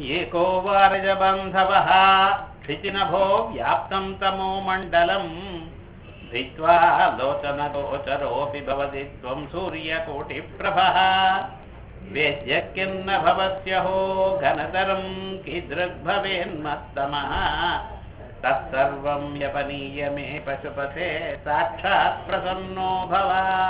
एको वारजबान्धवः क्षितिनभो व्याप्तं तमो मण्डलम् धित्वा लोचनगोचरोऽपि भवति त्वं सूर्यकोटिप्रभः वेद्य किन्न भवस्यहो घनतरं कीदृग्भवेन्मत्तमः तत्सर्वं यपनीय मे पशुपते साक्षात् प्रसन्नो भव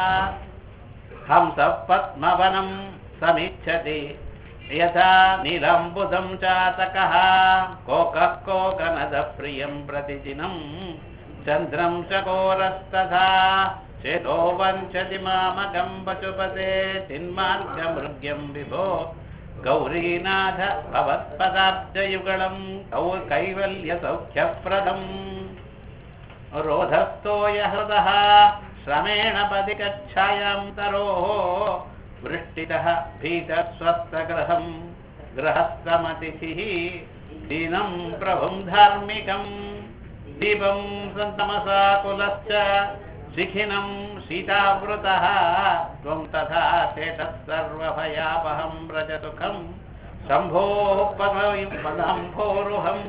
हंसः पद्मवनं समिच्छति यथा नीलम्बुधं चातकः कोकः कोकनदप्रियं प्रतिदिनं चन्द्रं चकोरस्तथा चेतो वञ्चति मामकं पशुपते चिन्मार्गमृग्यं विभो गौरीनाथ भवत्पदाब्जयुगलं कौ कैवल्यसौख्यप्रदम् रोधस्थो यहृदः श्रमेण पदिकच्छायां तरोः वृष्टितः भीतस्वस्थगृहम् गृहस्थमतिथिः दीनं प्रभुं धार्मिकम् दीपं सन्तमसा कुलश्च शिखिनं सीतावृतः त्वं तथा चेतः सर्वभयापहं व्रजसुखं शम्भोः पदं पदम्भोरुहम्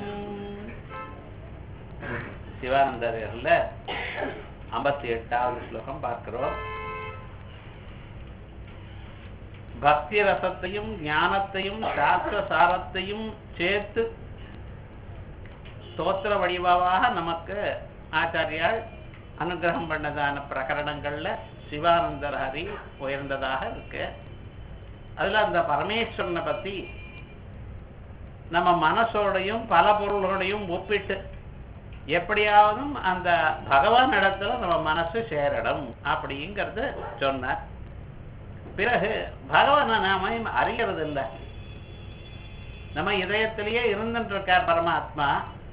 சிவானந்தரில் ஐம்பத்தி எட்டாவது ஸ்லோகம் பார்க்கிறோம் பக்தி ரசத்தையும் ஞானத்தையும் சாஸ்திர சாரத்தையும் சேர்த்து ஸ்தோத்திர வடிவாக நமக்கு ஆச்சாரியால் அனுகிரகம் பண்ணதான பிரகரணங்கள்ல சிவானந்தர் ஹரி உயர்ந்ததாக இருக்கு அதுல அந்த பரமேஸ்வரனை பத்தி நம்ம மனசோடையும் பல பொருள்களையும் ஒப்பிட்டு எப்படியாவதும் அந்த பகவான் இடத்துல நம்ம மனசு சேரணும் அப்படிங்கிறது சொன்னார் பிறகு பகவானை நாம அறியறது இல்லை நம்ம இதயத்திலேயே இருந்துட்டு இருக்கார் பரமாத்மா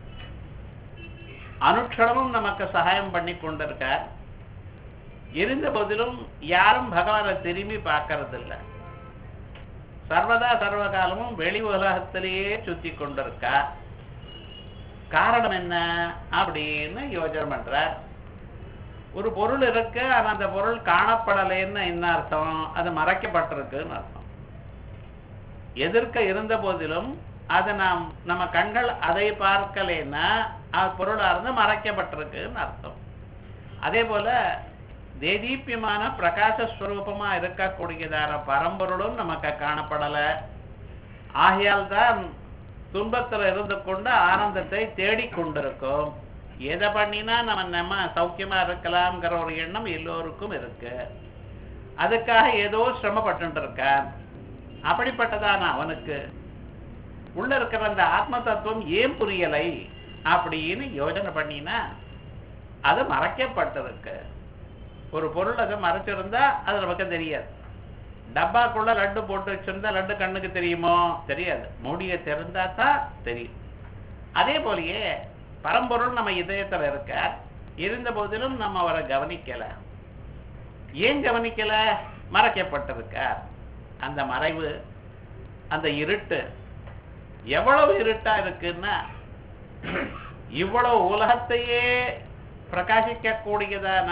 அனுட்சணமும் நமக்கு சகாயம் பண்ணி கொண்டிருக்கார் இருந்த போதிலும் யாரும் பகவானை திரும்பி பார்க்கறது இல்லை சர்வதா சர்வ காலமும் வெளி உலகத்திலேயே சுத்தி கொண்டிருக்கார் காரணம் என்ன அப்படின்னு யோஜனை பண்றார் ஒரு பொருள் இருக்கு ஆனா அந்த பொருள் காணப்படலைன்னு என்ன அர்த்தம் அது மறைக்கப்பட்டிருக்குன்னு அர்த்தம் எதிர்க்க இருந்த போதிலும் அது நாம் நம்ம கண்கள் அதை பார்க்கலைன்னா அது பொருளா இருந்து மறைக்கப்பட்டிருக்குன்னு அர்த்தம் அதே போல தேதீப்பியமான பிரகாசஸ்வரூபமா இருக்கக்கூடியதான பரம்பொருளும் நமக்கு காணப்படலை ஆகையால் தான் துன்பத்துல இருந்து கொண்டு ஆனந்தத்தை தேடிக் கொண்டிருக்கோம் எதை பண்ணினா நம்ம நம்ம சௌக்கியமா இருக்கலாம்ங்கிற ஒரு எண்ணம் எல்லோருக்கும் இருக்கு அதுக்காக ஏதோ சிரமப்பட்டு இருக்கான் அப்படிப்பட்டதான அவனுக்கு உள்ள இருக்கிற அந்த ஆத்ம தத்துவம் ஏன் புரியலை அப்படின்னு யோஜனை பண்ணினா அது மறைக்கப்பட்டிருக்கு ஒரு பொருள் அதை மறைச்சிருந்தா அது நமக்கு தெரியாது டப்பாக்குள்ள லட்டு போட்டு வச்சிருந்தா லட்டு கண்ணுக்கு தெரியுமோ தெரியாது மூடிய திறந்தா தான் தெரியும் அதே போலயே பரம்பொருள் நம்ம இதயத்துல இருக்க இருந்த போதிலும் நம்ம அவரை கவனிக்கல ஏன் கவனிக்கல மறைக்கப்பட்டிருக்க அந்த மறைவு அந்த இருட்டு எவ்வளவு இருட்டா இருக்குன்னா இவ்வளவு உலகத்தையே பிரகாசிக்க கூடியதான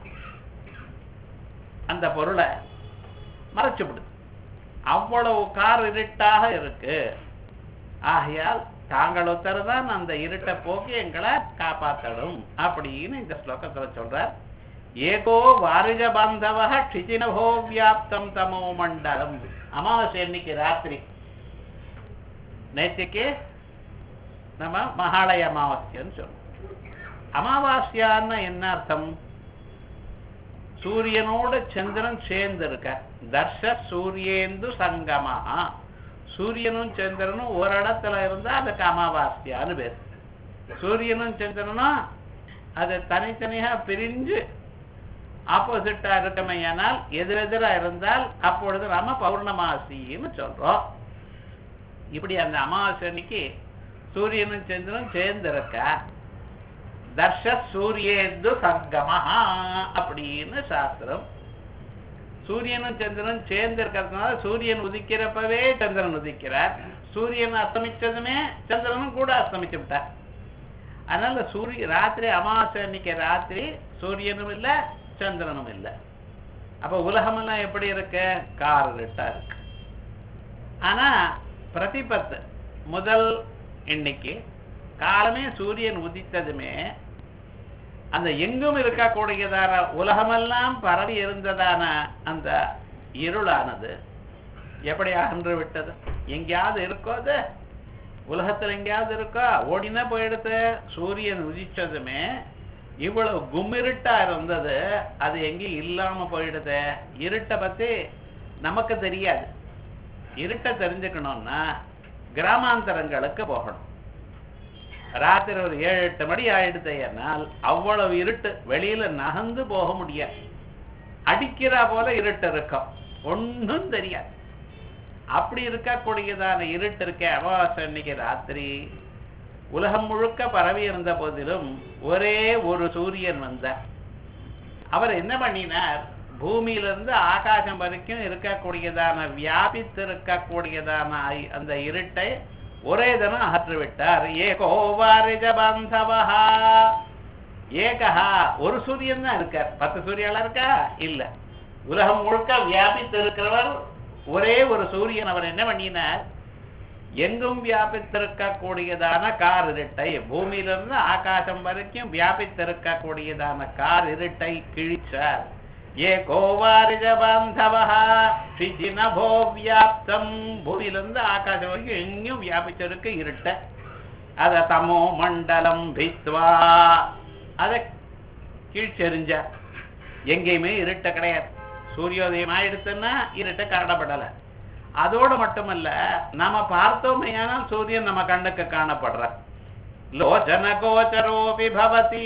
அந்த பொருளை மறைச்சுவிடுது அவ்வளவு கார் இருட்டாக இருக்கு ஆகையால் தாங்கள் ஒருத்தர் அந்த இருட்டை போக்கி எங்களை காப்பாத்தடும் அப்படின்னு இந்த ஸ்லோகத்துல சொல்றார் ஏகோ வாரிஜ பாந்தவ க்ஷிதினபோ வியாப்தம் தமோ மண்டலம் அமாவாசை இன்னைக்கு ராத்திரி நேற்றுக்கு நம்ம மகாலய அமாவாஸ்யன்னு சொல்றோம் அமாவாஸ்யான்னு என்ன அர்த்தம் சூரியனோட சந்திரன் சேர்ந்து இருக்க தர்ஷ சூரியேந்து சங்கமா சூரியனும் சந்திரனும் ஒரு இடத்துல இருந்தா அதுக்கு அமாவாஸ்யான்னு பேர் சூரியனும் சந்திரனும் அது தனித்தனியா பிரிஞ்சு ஆப்போசிட்டா இருக்கமையானால் எதிரெதிரா இருந்தால் அப்பொழுது நாம பௌர்ணமாசின்னு சொல்றோம் இப்படி அந்த அமாவாசை அன்னைக்கு சூரியனும் சந்திரனும் சேர்ந்து இருக்க தர்ஷ சூரியேந்து சங்கமஹா அப்படின்னு சாஸ்திரம் சூரியனும் சந்திரனும் சேர்ந்து இருக்கிறதுனால சூரியன் உதிக்கிறப்பவே சந்திரன் உதிக்கிறார் சூரியன் அஸ்தமிச்சதுமே சந்திரனும் கூட அஸ்தமிச்சு விட்டார் அதனால சூரிய ராத்திரி அமாவாசை அன்னைக்கு ராத்திரி சூரியனும் இல்லை சந்திரனும் இல்லை அப்ப உலகமெல்லாம் எப்படி இருக்கு கார் இருட்டா இருக்கு ஆனா பிரதிபத்து முதல் எண்ணிக்கை காலமே சூரியன் உதித்ததுமே அந்த எங்கும் இருக்கக்கூடியதான உலகமெல்லாம் பரவி இருந்ததான அந்த இருளானது எப்படி அகன்று விட்டது எங்கேயாவது இருக்கோ அது உலகத்துல எங்கேயாவது இருக்கோ ஓடினா போயிடுத்து சூரியன் உதிச்சதுமே இவ்வளவு கும்மிருட்டா இருந்தது அது எங்கேயும் இல்லாம போயிடுது இருட்டை பத்தி நமக்கு தெரியாது இருட்டை தெரிஞ்சுக்கணும்னா கிராமாந்தரங்களுக்கு போகணும் ராத்திரி ஒரு ஏழு எட்டு மணி ஆயிடுதையனால் அவ்வளவு இருட்டு வெளியில நகர்ந்து போக முடியாது அடிக்கிறா போல இருட்டு இருக்கும் ஒண்ணும் தெரியாது அப்படி இருக்கக்கூடியதான இருட்டு இருக்க அமாவாசை அன்னைக்கு ராத்திரி உலகம் முழுக்க பரவி இருந்த போதிலும் ஒரே ஒரு சூரியன் வந்தார் அவர் என்ன பண்ணினார் பூமியிலிருந்து ஆகாசம் வரைக்கும் இருக்கக்கூடியதான வியாபித்து இருக்கக்கூடியதான ஐ- அந்த இருட்டை ஒரே தினம் அகற்றி விட்டார் ஏகோ வாரிஜ பாந்தவஹா ஏகஹா ஒரு சூரியன் தான் இருக்கார் பத்து சூரியனா இருக்கா இல்ல உலகம் முழுக்க வியாபித்து இருக்கிறவர் ஒரே ஒரு சூரியன் அவர் என்ன பண்ணினார் எங்கும் வியாபித்திருக்கக்கூடியதான கார் இருட்டை பூமியிலிருந்து ஆகாசம் வரைக்கும் வியாபித்திருக்கக்கூடியதான கார் இருட்டை கிழிச்சார் ஏ கோவாரிஜ பாந்தவா நபோ வியாப்தம் பூமியிலிருந்து ஆகாசம் வரைக்கும் எங்கேயும் வியாபிச்சிருக்கு இருட்ட அத தமோ மண்டலம் பித்வா அதை கீழ்ச்செறிஞ்சார் எங்கேயுமே இருட்ட கிடையாது சூரியோதயம் ஆயிடுத்துன்னா இருட்ட காணப்படலை அதோடு மட்டுமல்ல நாம பார்த்தோமையானால் சூரியன் நம்ம கண்ணுக்கு காணப்படுற லோச்சன கோச்சரோபி பவதி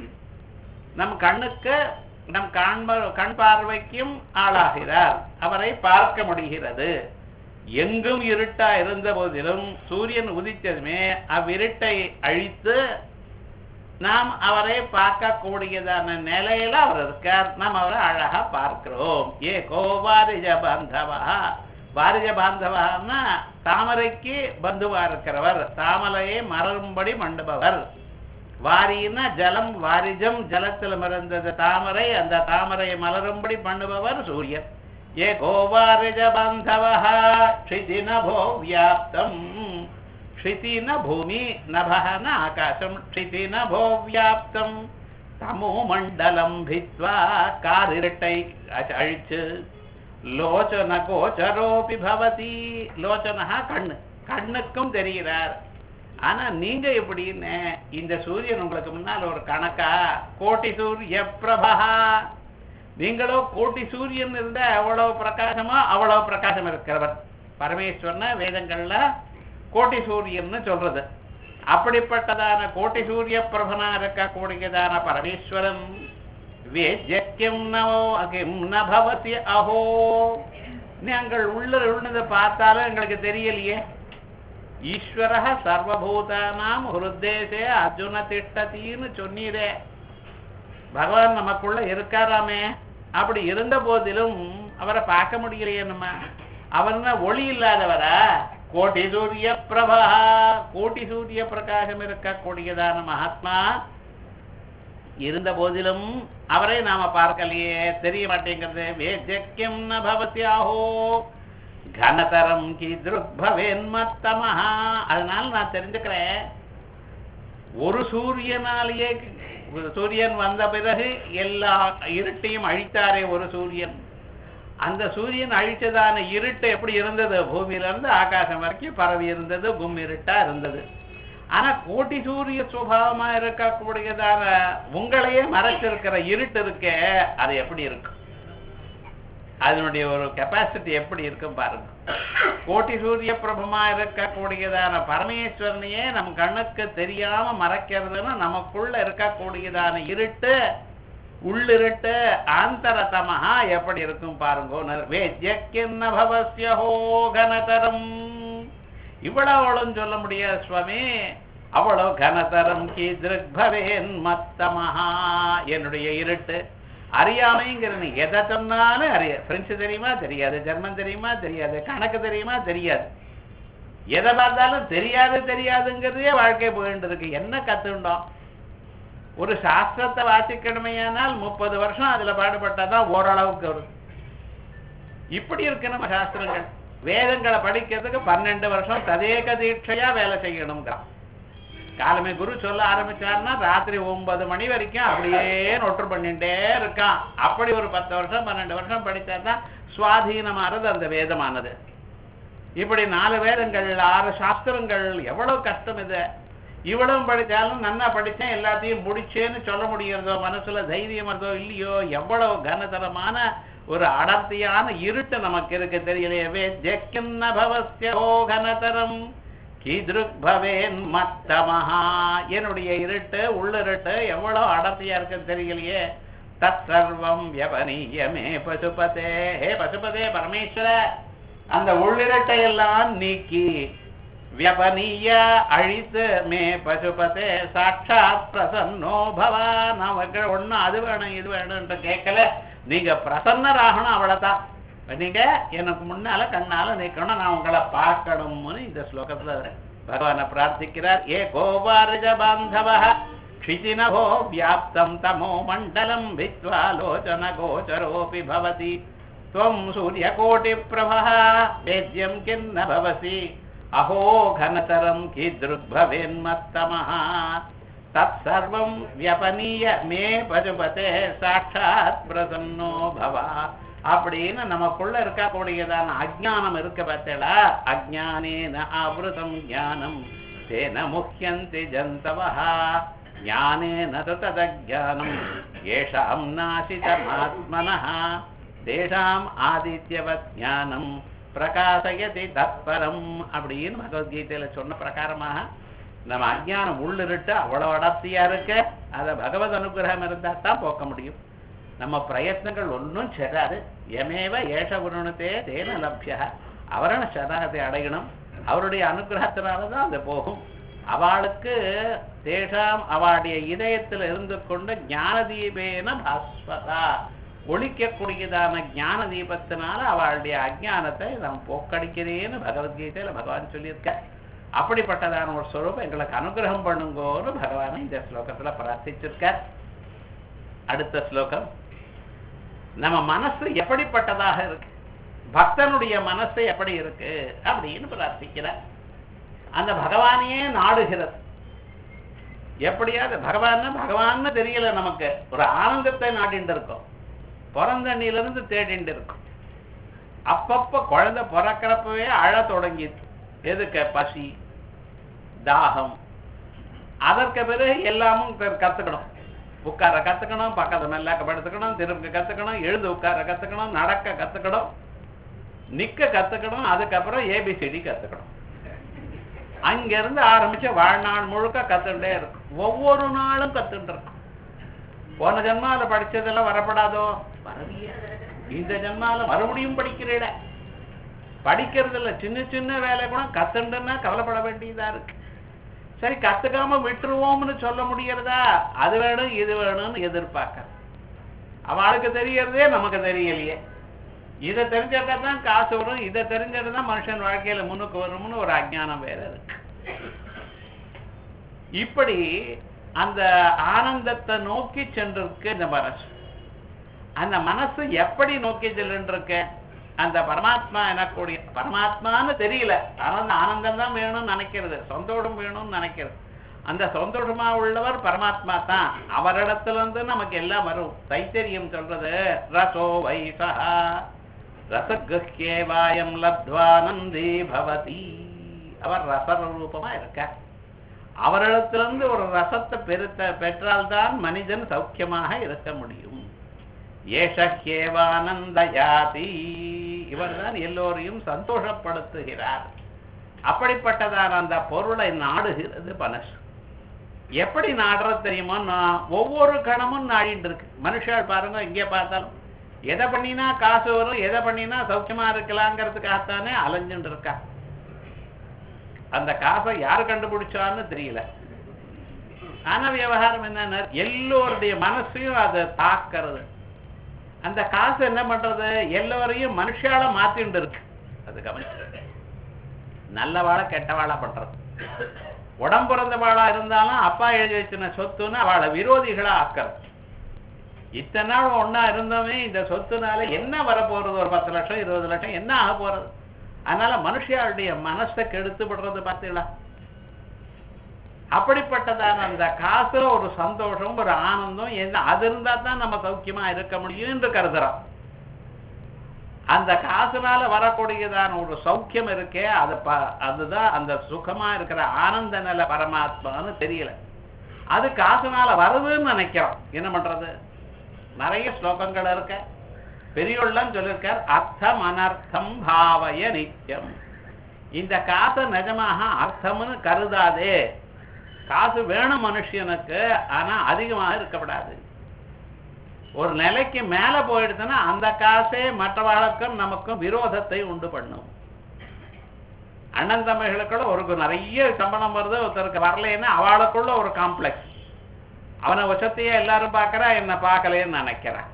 நம் கண்ணுக்கு நம் காண்ப கண் பார்வைக்கும் ஆளாகிறார் அவரை பார்க்க முடிகிறது எங்கும் இருட்டா இருந்த போதிலும் சூரியன் உதித்ததுமே அவ்விருட்டை அழித்து நாம் அவரை பார்க்கக்கூடியதான நிலையில அவர் இருக்கார் நாம் அவரை அழகா பார்க்கிறோம் ஏ கோவாரிஜ பாந்தவா வாரிஜ பாந்தவான்னா தாமரைக்கு பந்துவா இருக்கிறவர் தாமரையை மலரும்படி மண்டுபவர் வாரின்னா ஜலம் வாரிஜம் ஜலத்தில் மறந்தது தாமரை அந்த தாமரையை மலரும்படி பண்ணுபவர் சூரியன் ஏ கோவாரிஜ பாந்தவா நபோ வியாப்தம் க்ஷிதின பூமி நபஹன ஆகாசம் க்ஷிதின போ வியாப்தம் தமோ மண்டலம் பித்வா காரிரட்டை அ- அழிச்சு லோச்சன கோச்சரோபி பவதி லோச்சனஹா கண்ணு கண்ணுக்கும் தெரிகிறார் ஆனா நீங்க எப்படின்னு இந்த சூரியன் உங்களுக்கு முன்னால் ஒரு கணக்கா கோட்டி சூரிய பிரபா நீங்களோ கோட்டி சூரியன் இருந்தா எவ்வளவு பிரகாசமோ அவ்வளவு பிரகாசம் இருக்கிறவர் பரமேஸ்வரன வேதங்கள்ல கோட்டி சூரியன்னு சொல்றது அப்படிப்பட்டதான கோட்டி சூரிய பிரபனா இருக்கக்கூடியதான பரமேஸ்வரன் வேத்யக்கியம் நவோ அகிம் ந பவதி அஹோ நாங்கள் உள்ள உள்ளதை பார்த்தாலும் எங்களுக்கு தெரியலையே ஈஸ்வர சர்வபூதானாம் ஹிருத்தேசே அர்ஜுன திட்டத்தின்னு சொன்னீரே பகவான் நமக்குள்ள இருக்காராமே அப்படி இருந்த போதிலும் அவரை பார்க்க முடியலையே நம்ம அவர்னா ஒளி இல்லாதவரா கோட்டி சூரிய பிரபா கோட்டி சூரிய பிரகாசம் இருக்கக்கூடியதான மகாத்மா இருந்த போதிலும் அவரை நாம பார்க்கலையே தெரிய மாட்டேங்கிறது வேஜக்கியம் ந பவத்யாஹோ கனதரம் கி திருக்பவேன்மத்தமஹா அதனால நான் தெரிஞ்சுக்கிறேன் ஒரு சூரியனாலேயே சூரியன் வந்த பிறகு எல்லா இருட்டையும் அழித்தாரே ஒரு சூரியன் அந்த சூரியன் அழிச்சதான இருட்டு எப்படி இருந்தது பூமியில இருந்து ஆகாசம் வரைக்கும் பரவி இருந்தது கும் இருட்டா இருந்தது ஆனா கோட்டி சூரிய சுபாவமா இருக்கக்கூடியதான உங்களையே மறைச்சிருக்கிற இருட்டு இருக்கே அது எப்படி இருக்கும் அதனுடைய ஒரு கெப்பாசிட்டி எப்படி இருக்கும் பாருங்க கோட்டி சூரிய பிரபமா இருக்கக்கூடியதான பரமேஸ்வரனையே நம் கண்ணுக்கு தெரியாம மறைக்கிறதுன்னா நமக்குள்ள இருக்கக்கூடியதான இருட்டு உள்ளிருட்டு ஆந்தரதமஹா எப்படி இருக்கும் பாருங்க வேத்யக்கின்ன பவஸ்யஹோ கனதரம் இவ்வளவுளும் சொல்ல முடியாது சுவாமி அவ்வளவு கனதரம் கி திருக்பவேன் மத்தமஹா என்னுடைய இருட்டு அறியாமைங்கிறது எதை சொன்னாலும் அறிய பிரெஞ்சு தெரியுமா தெரியாது ஜெர்மன் தெரியுமா தெரியாது கணக்கு தெரியுமா தெரியாது எதை பார்த்தாலும் தெரியாது தெரியாதுங்கிறதே வாழ்க்கை போயிட்டு இருக்கு என்ன கத்துண்டோம் ஒரு சாஸ்திரத்தை வாசிக்கணுமையானால் முப்பது வருஷம் அதுல பாடுபட்டாதான் ஓரளவுக்கு வரும் இப்படி இருக்கு நம்ம சாஸ்திரங்கள் வேதங்களை படிக்கிறதுக்கு பன்னெண்டு வருஷம் ததேக தீட்சையா வேலை செய்யணுங்கிறான் காலமே குரு சொல்ல ஆரம்பிச்சாருன்னா ராத்திரி ஒன்பது மணி வரைக்கும் அப்படியே நொட்டு பண்ணிட்டே இருக்கான் அப்படி ஒரு பத்து வருஷம் பன்னெண்டு வருஷம் படித்தாதான் சுவாதீனமானது அந்த வேதமானது இப்படி நாலு வேதங்கள் ஆறு சாஸ்திரங்கள் எவ்வளவு கஷ்டம் இது இவ்வளவு படித்தாலும் நன்னா படிச்சேன் எல்லாத்தையும் முடிச்சேன்னு சொல்ல முடியறதோ மனசுல தைரியம் இருந்தோ இல்லையோ எவ்வளவு கனதரமான ஒரு அடர்த்தியான இருட்டு நமக்கு இருக்கு தெரியலையே வேத்யக்கின்ன பவஸ்யோ கனதரம் கீதிருக் பவேன் மத்தமஹா என்னுடைய இருட்டு உள்ளிருட்டு எவ்வளவு அடர்த்தியா இருக்குன்னு தெரியலையே தத் சர்வம் வியபனீயமே பசுபதே ஹே பசுபதே பரமேஸ்வர அந்த உள்ளிரட்டை எல்லாம் நீக்கி வியபனீய அழித்து மே பசுபதே சாட்சாத் பிரசன்னோ பவா நமக்கு ஒண்ணு அது வேணும் இது வேணும்ன்ற கேட்கல நீங்க பிரசன்னராகணும் அவ்வளவுதான் நீங்க எனக்கு முன்னால கண்ணால நிக்கணும் நான் உங்களை பார்க்கணும்னு இந்த ஸ்லோகத்துல பகவானை பிரார்த்திக்கிறார் ஏ கோபாரஜ பாந்தவ क्षितिनभो व्याप्तं तमो मण्डलं भित्त्वा लोचनगोचरोऽपि भवति त्वं सूर्यकोटिप्रभः वेद्यं किन्न भवसि अहो घनतरं कीदृग्भवेन्मत्तमः तत्सर्वं व्यपनीय मे பசுபதே சாட்சாத் பிரசன்னோ பவா அப்படின்னு நமக்குள்ள இருக்கக்கூடியதான அஜ்ஞானம் இருக்க பார்த்தேடா அஜ்ஞானேன ஆவృతం ஞானம் தேன முஹ்யந்தி ஜந்தவஹ ஞானேன ததஜானம் ஏஷாம் நாசிதமாத்மனः தேஷாம் ஆதித்யவத் ஞானம் பிரகாசயதி தத்பரம் அப்படின்னு பகவத்கீதையில சொன்ன பிரகாரமாக நம்ம அஜ்ஞானம் உள்ளிருட்டு அவ்வளவு அடர்த்தியா இருக்கு அதை பகவத் அனுகிரகம் இருந்தா தான் போக்க முடியும் நம்ம பிரயத்னங்கள் ஒன்றும் செல்லாது எமேவ ஏஷ உருணத்தே தேன லப்ய அவரண சரணத்தை அடையணும் அவருடைய அனுகிரகத்தினால தான் அது போகும் அவளுக்கு தேஷாம் அவளுடைய இதயத்தில் இருந்து கொண்டு ஞான தீபேன பாஸ்வதா ஒழிக்கக்கூடியதான ஞான தீபத்தினால அவளுடைய அஜ்ஞானத்தை நாம் போக்கடிக்கிறேன்னு பகவத்கீதையில பகவான் சொல்லியிருக்க அப்படிப்பட்டதான ஒரு ஸ்வரூபம் எங்களுக்கு அனுகிரகம் பண்ணுங்கோன்னு பகவானை இந்த ஸ்லோகத்துல பிரார்த்திச்சிருக்கார் அடுத்த ஸ்லோகம் நம்ம மனசு எப்படிப்பட்டதாக இருக்கு பக்தனுடைய மனசு எப்படி இருக்கு அப்படின்னு பிரார்த்திக்கிறார் அந்த பகவானையே நாடுகிறது எப்படியாவது பகவான் பகவான்னு தெரியல நமக்கு ஒரு ஆனந்தத்தை நாட்டிட்டு இருக்கோம் பிறந்தண்ணிலிருந்து தேடிட்டு இருக்கோம் அப்பப்ப குழந்தை பிறக்கிறப்பவே அழ தொடங்கிது எதுக்கு பசி தாகம் அதற்கு பிறகு எல்லாமும் க- கத்துக்கணும் உட்கார கத்துக்கணும் பக்கத்து நல்லா படுத்துக்கணும் திரும்ப கத்துக்கணும் எழுந்து உட்கார கத்துக்கணும் நடக்க கத்துக்கணும் நிக்க கத்துக்கணும் அதுக்கப்புறம் ஏபிசிடி கத்துக்கணும் அங்கிருந்து ஆரம்பிச்ச வாழ்நாள் முழுக்க கத்துட்டே இருக்கும் ஒவ்வொரு நாளும் கத்துட்டு இருக்கும் போன ஜென்மால படிச்சதெல்லாம் வரப்படாதோ வரலையே இந்த ஜென்மால மறுபடியும் படிக்கிறீட படிக்கிறது இல்ல சின்ன சின்ன வேலை கூட கத்துண்டுன்னா கவலைப்பட வேண்டியதா இருக்கு சரி கத்துக்காம விட்டுருவோம்னு சொல்ல முடியறதா அது வேணும் இது வேணும்னு எதிர்பார்க்க அவளுக்கு தெரியறதே நமக்கு தெரியலையே இதை தெரிஞ்சாக்கா தான் காசு வரும் இதை தெரிஞ்சது தான் மனுஷன் வாழ்க்கையில முன்னுக்கு வரும்னு ஒரு அஜ்ஞானம் வேற இருக்கு இப்படி அந்த ஆனந்தத்தை நோக்கி சென்றிருக்கு இந்த மனசு அந்த மனசு எப்படி நோக்கி செல்லுன்றிருக்க அந்த பரமாத்மா எனக்கூடிய பரமாத்மான்னு தெரியல ஆனந்த ஆனந்தம் தான் வேணும்னு நினைக்கிறது சந்தோஷம் வேணும்னு நினைக்கிறது அந்த சந்தோஷமா உள்ளவர் பரமாத்மா தான் அவரிடத்துல இருந்து நமக்கு எல்லாம் வரும் தைத்தரியம் சொல்றது ரசோ வைசா ரசகிருஹ்யேவாயம் லப்த்வானந்தி பவதி அவர் ரசரூபமா இருக்கார் அவரிடத்திலிருந்து ஒரு ரசத்தை பெருத்த பெற்றால்தான் மனிதன் சௌக்கியமாக இருக்க முடியும் ஏஷஹ்யேவானந்த யாதி இவர்தான் எல்லோரையும் சந்தோஷப்படுத்துகிறார் அப்படிப்பட்டதான அந்த பொருளை நாடுகிறது மனசு எப்படி நாடுறது தெரியுமா நான் ஒவ்வொரு கணமும் நாடிட்டு இருக்கு மனுஷால் பாருங்க இங்கே பார்த்தாலும் எதை பண்ணினா காசு வரும் எதை பண்ணினா சௌக்கியமா இருக்கலாங்கிறதுக்காகத்தானே அலைஞ்சுட்டு இருக்கா அந்த காசை யார் கண்டுபிடிச்சான்னு தெரியல ஆனா விவகாரம் என்னன்னா எல்லோருடைய மனசையும் அதை தாக்கிறது அந்த காசு என்ன பண்றது எல்லோரையும் மனுஷால மாத்திண்டு இருக்கு அது கவனிச்சு நல்லவாளை கெட்டவாளா பண்றது உடம்புறந்த வாழா இருந்தாலும் அப்பா எழுதி வச்சின சொத்துன்னு அவளை விரோதிகளா ஆக்கிறது இத்தனை நாள் ஒண்ணா இருந்தவன் இந்த சொத்துனால என்ன வரப்போறது ஒரு பத்து லட்சம் இருபது லட்சம் என்ன ஆக போறது அதனால மனுஷியாளுடைய மனசை கெடுத்து விடுறது பார்த்தீங்களா அப்படிப்பட்டதான அந்த காசுல ஒரு சந்தோஷம் ஒரு ஆனந்தம் என்ன அது இருந்தா தான் நம்ம சௌக்கியமா இருக்க முடியும் என்று கருதுறோம் அந்த காசுனால வரக்கூடியதான ஒரு சௌக்கியம் இருக்கே அது ப- அதுதான் அந்த சுகமா இருக்கிற ஆனந்த நிலை பரமாத்மான்னு தெரியல அது காசுனால வருதுன்னு நினைக்கிறோம் என்ன பண்றது நிறைய ஸ்லோகங்கள் இருக்க பெரியோள்லாம் சொல்லியிருக்கார் அர்த்தம் அனர்த்தம் பாவய நித்தியம் இந்த காசை நிஜமாக அர்த்தம்னு கருதாதே காசு வேணும் மனுஷனுக்கு ஆனா அதிகமாக இருக்கப்படாது ஒரு நிலைக்கு மேல போயிடுதுன்னா அந்த காசே மற்றவர்களுக்கும் நமக்கும் விரோதத்தை உண்டு பண்ணும் அண்ணன் தம்பிகளுக்குள்ள ஒரு நிறைய சம்பளம் வருது ஒருத்தருக்கு வரலைன்னா அவளுக்குள்ள ஒரு காம்ப்ளெக்ஸ் அவனை வசத்தையே எல்லாரும் பார்க்கறா என்ன பார்க்கலைன்னு நினைக்கிறான்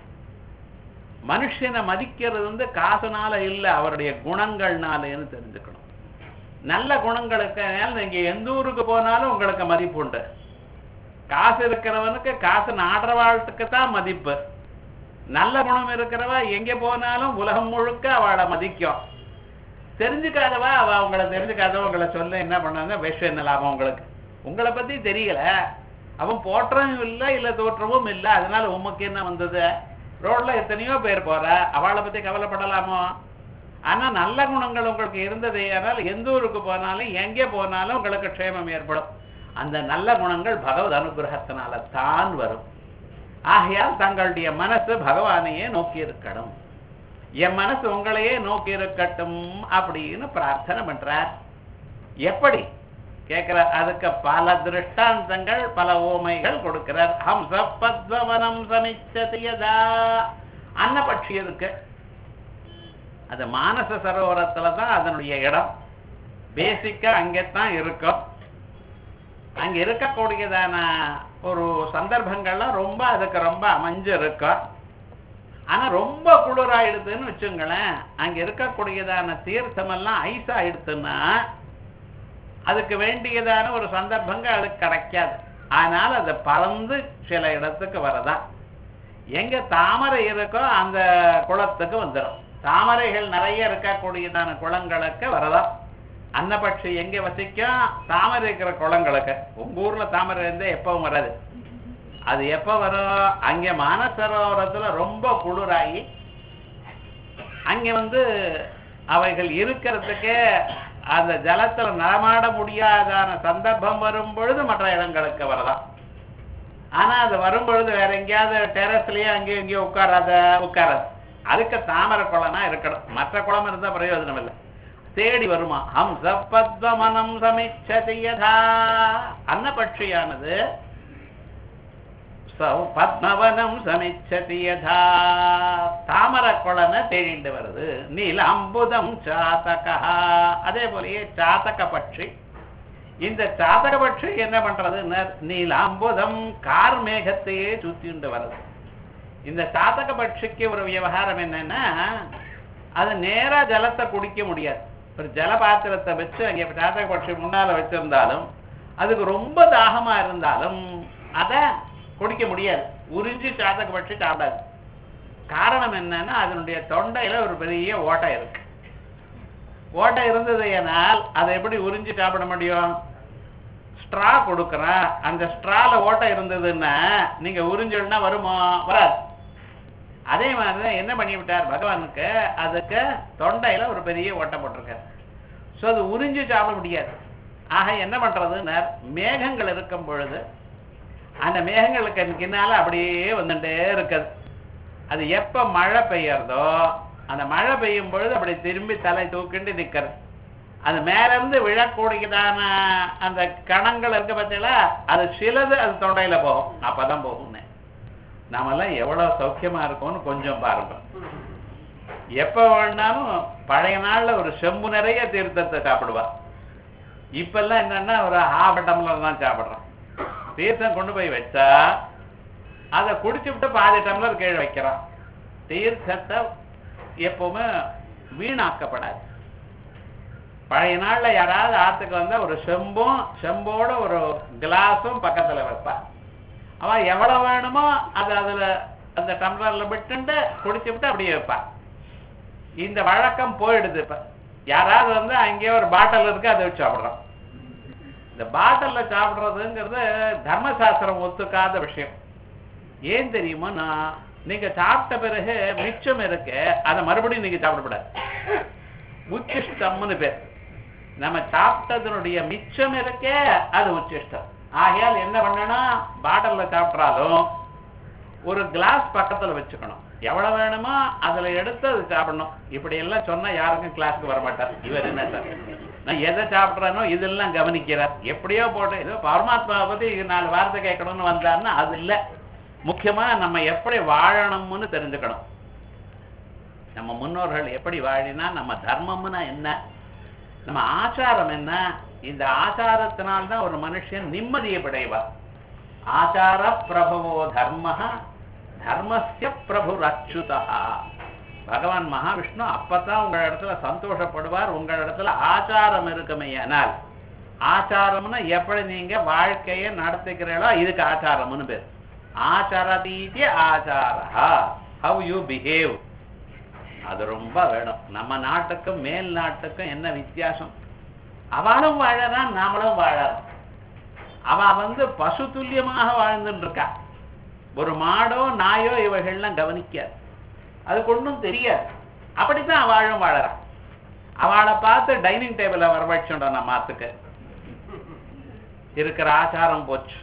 மனுஷனை மதிக்கிறது வந்து காசுனால இல்ல அவருடைய குணங்கள்னாலேன்னு தெரிஞ்சுக்கணும் நல்ல குணங்களுக்கு நீங்க எந்த ஊருக்கு போனாலும் உங்களுக்கு மதிப்பு உண்டு காசு இருக்கிறவனுக்கு காசு நாடுறவாழ்த்துக்கு தான் மதிப்பு நல்ல குணம் இருக்கிறவ எங்க போனாலும் உலகம் முழுக்க அவளை மதிக்கும் தெரிஞ்சுக்காதவா அவ அவங்கள தெரிஞ்சுக்காதவ உங்களை சொல்ல என்ன பண்ணாங்க விஷம் என்ன லாபம் உங்களுக்கு உங்களை பத்தி தெரியல அவன் போற்றவும் இல்லை இல்ல தோற்றமும் இல்லை அதனால உமக்கு என்ன வந்தது ரோட்ல எத்தனையோ பேர் போற அவளை பத்தி கவலைப்படலாமோ ஆனா நல்ல குணங்கள் உங்களுக்கு இருந்தது ஆனால் எந்த ஊருக்கு போனாலும் எங்கே போனாலும் உங்களுக்கு க்ஷேமம் ஏற்படும் அந்த நல்ல குணங்கள் பகவத் அனுகிரகத்தினால தான் வரும் ஆகையால் தங்களுடைய மனசு பகவானையே நோக்கி இருக்கணும் என் மனசு உங்களையே நோக்கி இருக்கட்டும் அப்படின்னு பிரார்த்தனை பண்றார் எப்படி கேட்கிற அதுக்கு பல திருஷ்டாந்தங்கள் பல ஓமைகள் கொடுக்கிறார் ஹம்ச பத்மவனம் சமிச்சதியதா அன்னபட்சி இருக்கு அது மானச சரோவரத்துல தான் அதனுடைய இடம் பேசிக்கா அங்கேத்தான் இருக்கும் அங்க இருக்கக்கூடியதான ஒரு சந்தர்ப்பங்கள்லாம் ரொம்ப அதுக்கு ரொம்ப அமைஞ்சு இருக்கும் ஆனா ரொம்ப குளிராயிடுதுன்னு வச்சுங்களேன் அங்க இருக்கக்கூடியதான தீர்த்தமெல்லாம் ஐஸ் ஆயிடுத்துன்னா அதுக்கு வேண்டியதான ஒரு சந்தர்ப்பங்கள் அதுக்கு கிடைக்காது ஆனால் அது பறந்து சில இடத்துக்கு வரதான் எங்க தாமரை இருக்கோ அந்த குளத்துக்கு வந்துடும் தாமரைகள் நிறைய இருக்கக்கூடியதான குளங்களுக்கு வரலாம் அன்னபட்சி எங்க வசிக்கும் தாமரை இருக்கிற குளங்களுக்கு உங்க ஊர்ல தாமரை இருந்தா எப்பவும் வராது அது எப்ப வரும் அங்க மானசரோவரத்துல ரொம்ப குளிராகி அங்க வந்து அவைகள் இருக்கிறதுக்கே அந்த ஜலத்துல நடமாட முடியாதான சந்தர்ப்பம் வரும் பொழுது மற்ற இடங்களுக்கு வரலாம் ஆனா அது வரும் பொழுது வேற எங்கேயாவது டெரஸ்லயே அங்கேயும் இங்கேயும் உட்காராத உட்காராது அதுக்கு தாமரை குளம்னா இருக்கணும் மற்ற குளம் இருந்தா பிரயோஜனம் இல்லை தேடி வருமா ஹம்ச பத்மனம் சமிச்சதி யதா அன்னபட்சியானது சௌ பத்மவனம் சமிச்சதி யதா தாமர குளனை தேடிண்டு வருது நீலாம்புதம் சாத்தகா அதே போலயே சாத்தக பட்சி இந்த சாத்தக பட்சி என்ன பண்றது நீலாம்புதம் கார் மேகத்தையே சுத்திண்டு வருது இந்த சாத்தக பட்சிக்கு ஒரு விவகாரம் என்னன்னா அது நேரா ஜலத்தை குடிக்க முடியாது ஒரு ஜலபாத்திரத்தை வச்சு அங்கே சாத்தக பட்சி முன்னால வச்சிருந்தாலும் அதுக்கு ரொம்ப தாகமா இருந்தாலும் அதை குடிக்க முடியாது உறிஞ்சி சாத்தக பட்சி சாப்பிடாது காரணம் என்னன்னா அதனுடைய தொண்டையில ஒரு பெரிய ஓட்டை இருக்கு ஓட்டை இருந்தது ஏனால் அதை எப்படி உறிஞ்சி சாப்பிட முடியும் ஸ்ட்ரா கொடுக்குறேன் அந்த ஸ்ட்ரால ஓட்டை இருந்ததுன்னா நீங்க உறிஞ்சல்னா வருமா வராது அதே மாதிரி தான் என்ன பண்ணி விட்டார் பகவானுக்கு அதுக்கு தொண்டையில ஒரு பெரிய ஓட்டை போட்டிருக்காரு ஸோ அது உறிஞ்சி சாப்பிட முடியாது ஆக என்ன பண்றதுன்னா மேகங்கள் இருக்கும் பொழுது அந்த மேகங்களுக்கு பின்னால அப்படியே வந்துட்டே இருக்குது அது எப்ப மழை பெய்யறதோ அந்த மழை பெய்யும் பொழுது அப்படி திரும்பி தலை தூக்கிண்டு நிக்கிறது அது மேல இருந்து விழக்கூடியதான அந்த கணங்கள் இருக்க பார்த்தீங்களா அது சிலது அது தொண்டையில போகும் அப்பதான் போகும்னு நாமெல்லாம் எவ்வளவு சௌக்கியமா இருக்கோம்னு கொஞ்சம் பாருங்க எப்ப வேணாலும் பழைய நாள்ல ஒரு செம்பு நிறைய தீர்த்தத்தை சாப்பிடுவா இப்பெல்லாம் என்னன்னா ஒரு ஹாஃப் டம்ளர் தான் சாப்பிடுறோம் தீர்த்தம் கொண்டு போய் வச்சா அதை குடிச்சு விட்டு பாதி டம்ளர் கீழே வைக்கிறான் தீர்த்தத்தை எப்பவுமே வீணாக்கப்படாது பழைய நாள்ல யாராவது ஆத்துக்கு வந்தா ஒரு செம்பும் செம்போட ஒரு கிளாஸும் பக்கத்துல வைப்பா அவன் எவ்வளவு வேணுமோ அது அதுல அந்த டம்ளர்ல விட்டுண்டு குடிச்சு விட்டு அப்படியே வைப்பா இந்த வழக்கம் போயிடுது இப்ப யாராவது வந்து அங்கேயே ஒரு பாட்டில் இருக்கு அதை வச்சு சாப்பிடுறோம் இந்த பாட்டில்ல சாப்பிடுறதுங்கிறது தர்மசாஸ்திரம் ஒத்துக்காத விஷயம் ஏன் தெரியுமா நான் நீங்க சாப்பிட்ட பிறகு மிச்சம் இருக்கு அதை மறுபடியும் நீங்க சாப்பிடக்கூடாது உச்சிஷ்டம்னு பேர் நம்ம சாப்பிட்டதனுடைய மிச்சம் இருக்கே அது உச்சிஷ்டம் ஆகையால் என்ன பண்ணணும் பாட்டில்ல சாப்பிட்றாலும் ஒரு கிளாஸ் பக்கத்துல வச்சுக்கணும் எவ்வளவு வேணுமோ அதுல எடுத்து அது சாப்பிடணும் இப்படி எல்லாம் சொன்னா யாருக்கும் கிளாஸ்க்கு வர மாட்டார் இவர் என்ன சார் நான் எதை சாப்பிட்றேனோ இதெல்லாம் கவனிக்கிறார் எப்படியோ போட்டு ஏதோ பரமாத்மாவை பத்தி நாலு வார்த்தை கேட்கணும்னு வந்தாருன்னா அது இல்லை முக்கியமா நம்ம எப்படி வாழணும்னு தெரிஞ்சுக்கணும் நம்ம முன்னோர்கள் எப்படி வாழினா நம்ம தர்மம்னா என்ன நம்ம ஆச்சாரம் என்ன இந்த ஆச்சாரத்தினால்தான் ஒரு மனுஷன் நிம்மதியை படைவார் ஆச்சார பிரபவோ தர்ம தர்மஸ்ய பிரபு அச்சுதா பகவான் மகாவிஷ்ணு அப்பதான் உங்க இடத்துல சந்தோஷப்படுவார் உங்க இடத்துல ஆச்சாரம் இருக்குமையானால் ஆச்சாரம்னா எப்படி நீங்க வாழ்க்கையை நடத்திக்கிறீங்களோ இதுக்கு ஆச்சாரம்னு பேர் ஆச்சாரதீதி ஆச்சாரா ஹவ் யூ பிஹேவ் அது ரொம்ப வேணும் நம்ம நாட்டுக்கும் மேல் நாட்டுக்கும் என்ன வித்தியாசம் அவளும் வாழறான் நாமளும் வாழறோம் அவ வந்து பசு துல்லியமாக வாழ்ந்துட்டு இருக்கா ஒரு மாடோ நாயோ இவைகள்லாம் கவனிக்காது அதுக்கு ஒன்றும் தெரியாது அப்படித்தான் அவளும் வாழறான் அவளை பார்த்து டைனிங் டேபிள வரவழைச்சோம் நம்ம மாத்துக்கு இருக்கிற ஆச்சாரம் போச்சு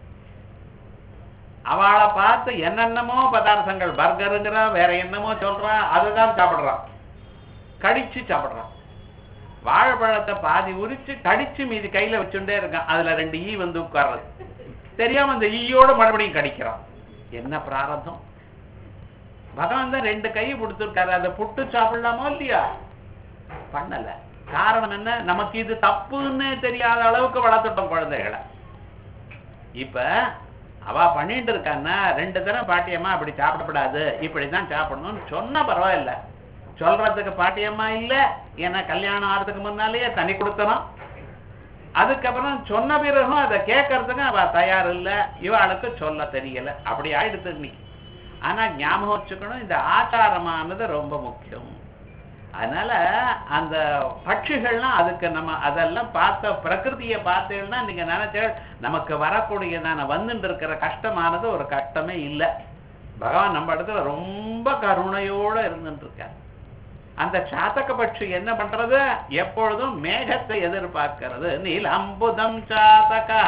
அவளை பார்த்து என்னென்னமோ பதார்த்தங்கள் பர்கருங்கிறா வேற என்னமோ சொல்றா அதுதான் சாப்பிடுறான் கடிச்சு சாப்பிடுறான் வாழைப்பழத்தை பாதி உரிச்சு கடிச்சு மீதி கையில வச்சுட்டே இருக்கான் அதுல ரெண்டு ஈ வந்து உட்கார்றது தெரியாம அந்த ஈயோட மறுபடியும் கடிக்கிறான் என்ன பிராரதம் பகவான் தான் ரெண்டு கை கொடுத்துருக்காரு அதை புட்டு சாப்பிடலாமோ இல்லையா பண்ணல காரணம் என்ன நமக்கு இது தப்புன்னு தெரியாத அளவுக்கு வளர்த்துட்டோம் குழந்தைகளை இப்ப அவ பண்ணிட்டு இருக்கான்னா ரெண்டு தரம் பாட்டியம்மா அப்படி சாப்பிடக்கூடாது இப்படிதான் சாப்பிடணும்னு சொன்னா பரவாயில்ல சொல்றதுக்கு பாட்டியம்மா இல்ல ஏன்னா கல்யாணம் ஆறதுக்கு முன்னாலேயே தனி கொடுத்தனும் அதுக்கப்புறம் சொன்ன பிறகும் அதை கேட்கறதுக்கு அவ தயார் இல்ல இவாளுக்கு சொல்ல தெரியல அப்படி ஆயிடுத்து இன்னைக்கு ஆனா ஞாபகம் வச்சுக்கணும் இந்த ஆச்சாரமானது ரொம்ப முக்கியம் அதனால அந்த பட்சிகள்லாம் அதுக்கு நம்ம அதெல்லாம் பார்த்த பிரகிருதியை பார்த்தீங்கன்னா நீங்க நினைச்ச நமக்கு வரக்கூடியதான வந்துட்டு இருக்கிற கஷ்டமானது ஒரு கஷ்டமே இல்லை பகவான் நம்ம இடத்துல ரொம்ப கருணையோட இருந்துட்டு இருக்கார் அந்த சாத்தக பட்சி என்ன பண்றது எப்பொழுதும் மேகத்தை எதிர்பார்க்கிறது நீலம்புதம் சாதகா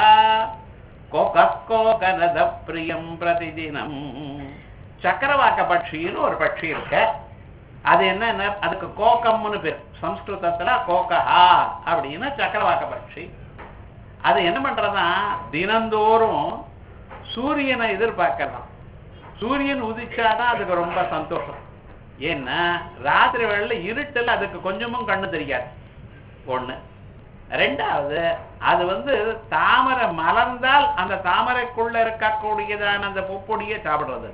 கோகனத பிரியம் பிரதிதினம் சக்கரவாக்க பட்சின்னு ஒரு பட்சி இருக்கு அது என்ன அதுக்கு கோகம்னு பேர் சம்ஸ்கிருதத்துல கோகஹா அப்படின்னு சக்கரவாக்க பட்சி அது என்ன பண்றதா தினந்தோறும் சூரியனை எதிர்பார்க்கலாம் சூரியன் உதிச்சாதான் அதுக்கு ரொம்ப சந்தோஷம் ஏன்னா ராத்திரி வேளையில இருட்டில் அதுக்கு கொஞ்சமும் கண்ணு தெரியாது ஒண்ணு ரெண்டாவது அது வந்து தாமரை மலர்ந்தால் அந்த தாமரைக்குள்ள இருக்கக்கூடியதான அந்த பூப்பொடியை சாப்பிடுறது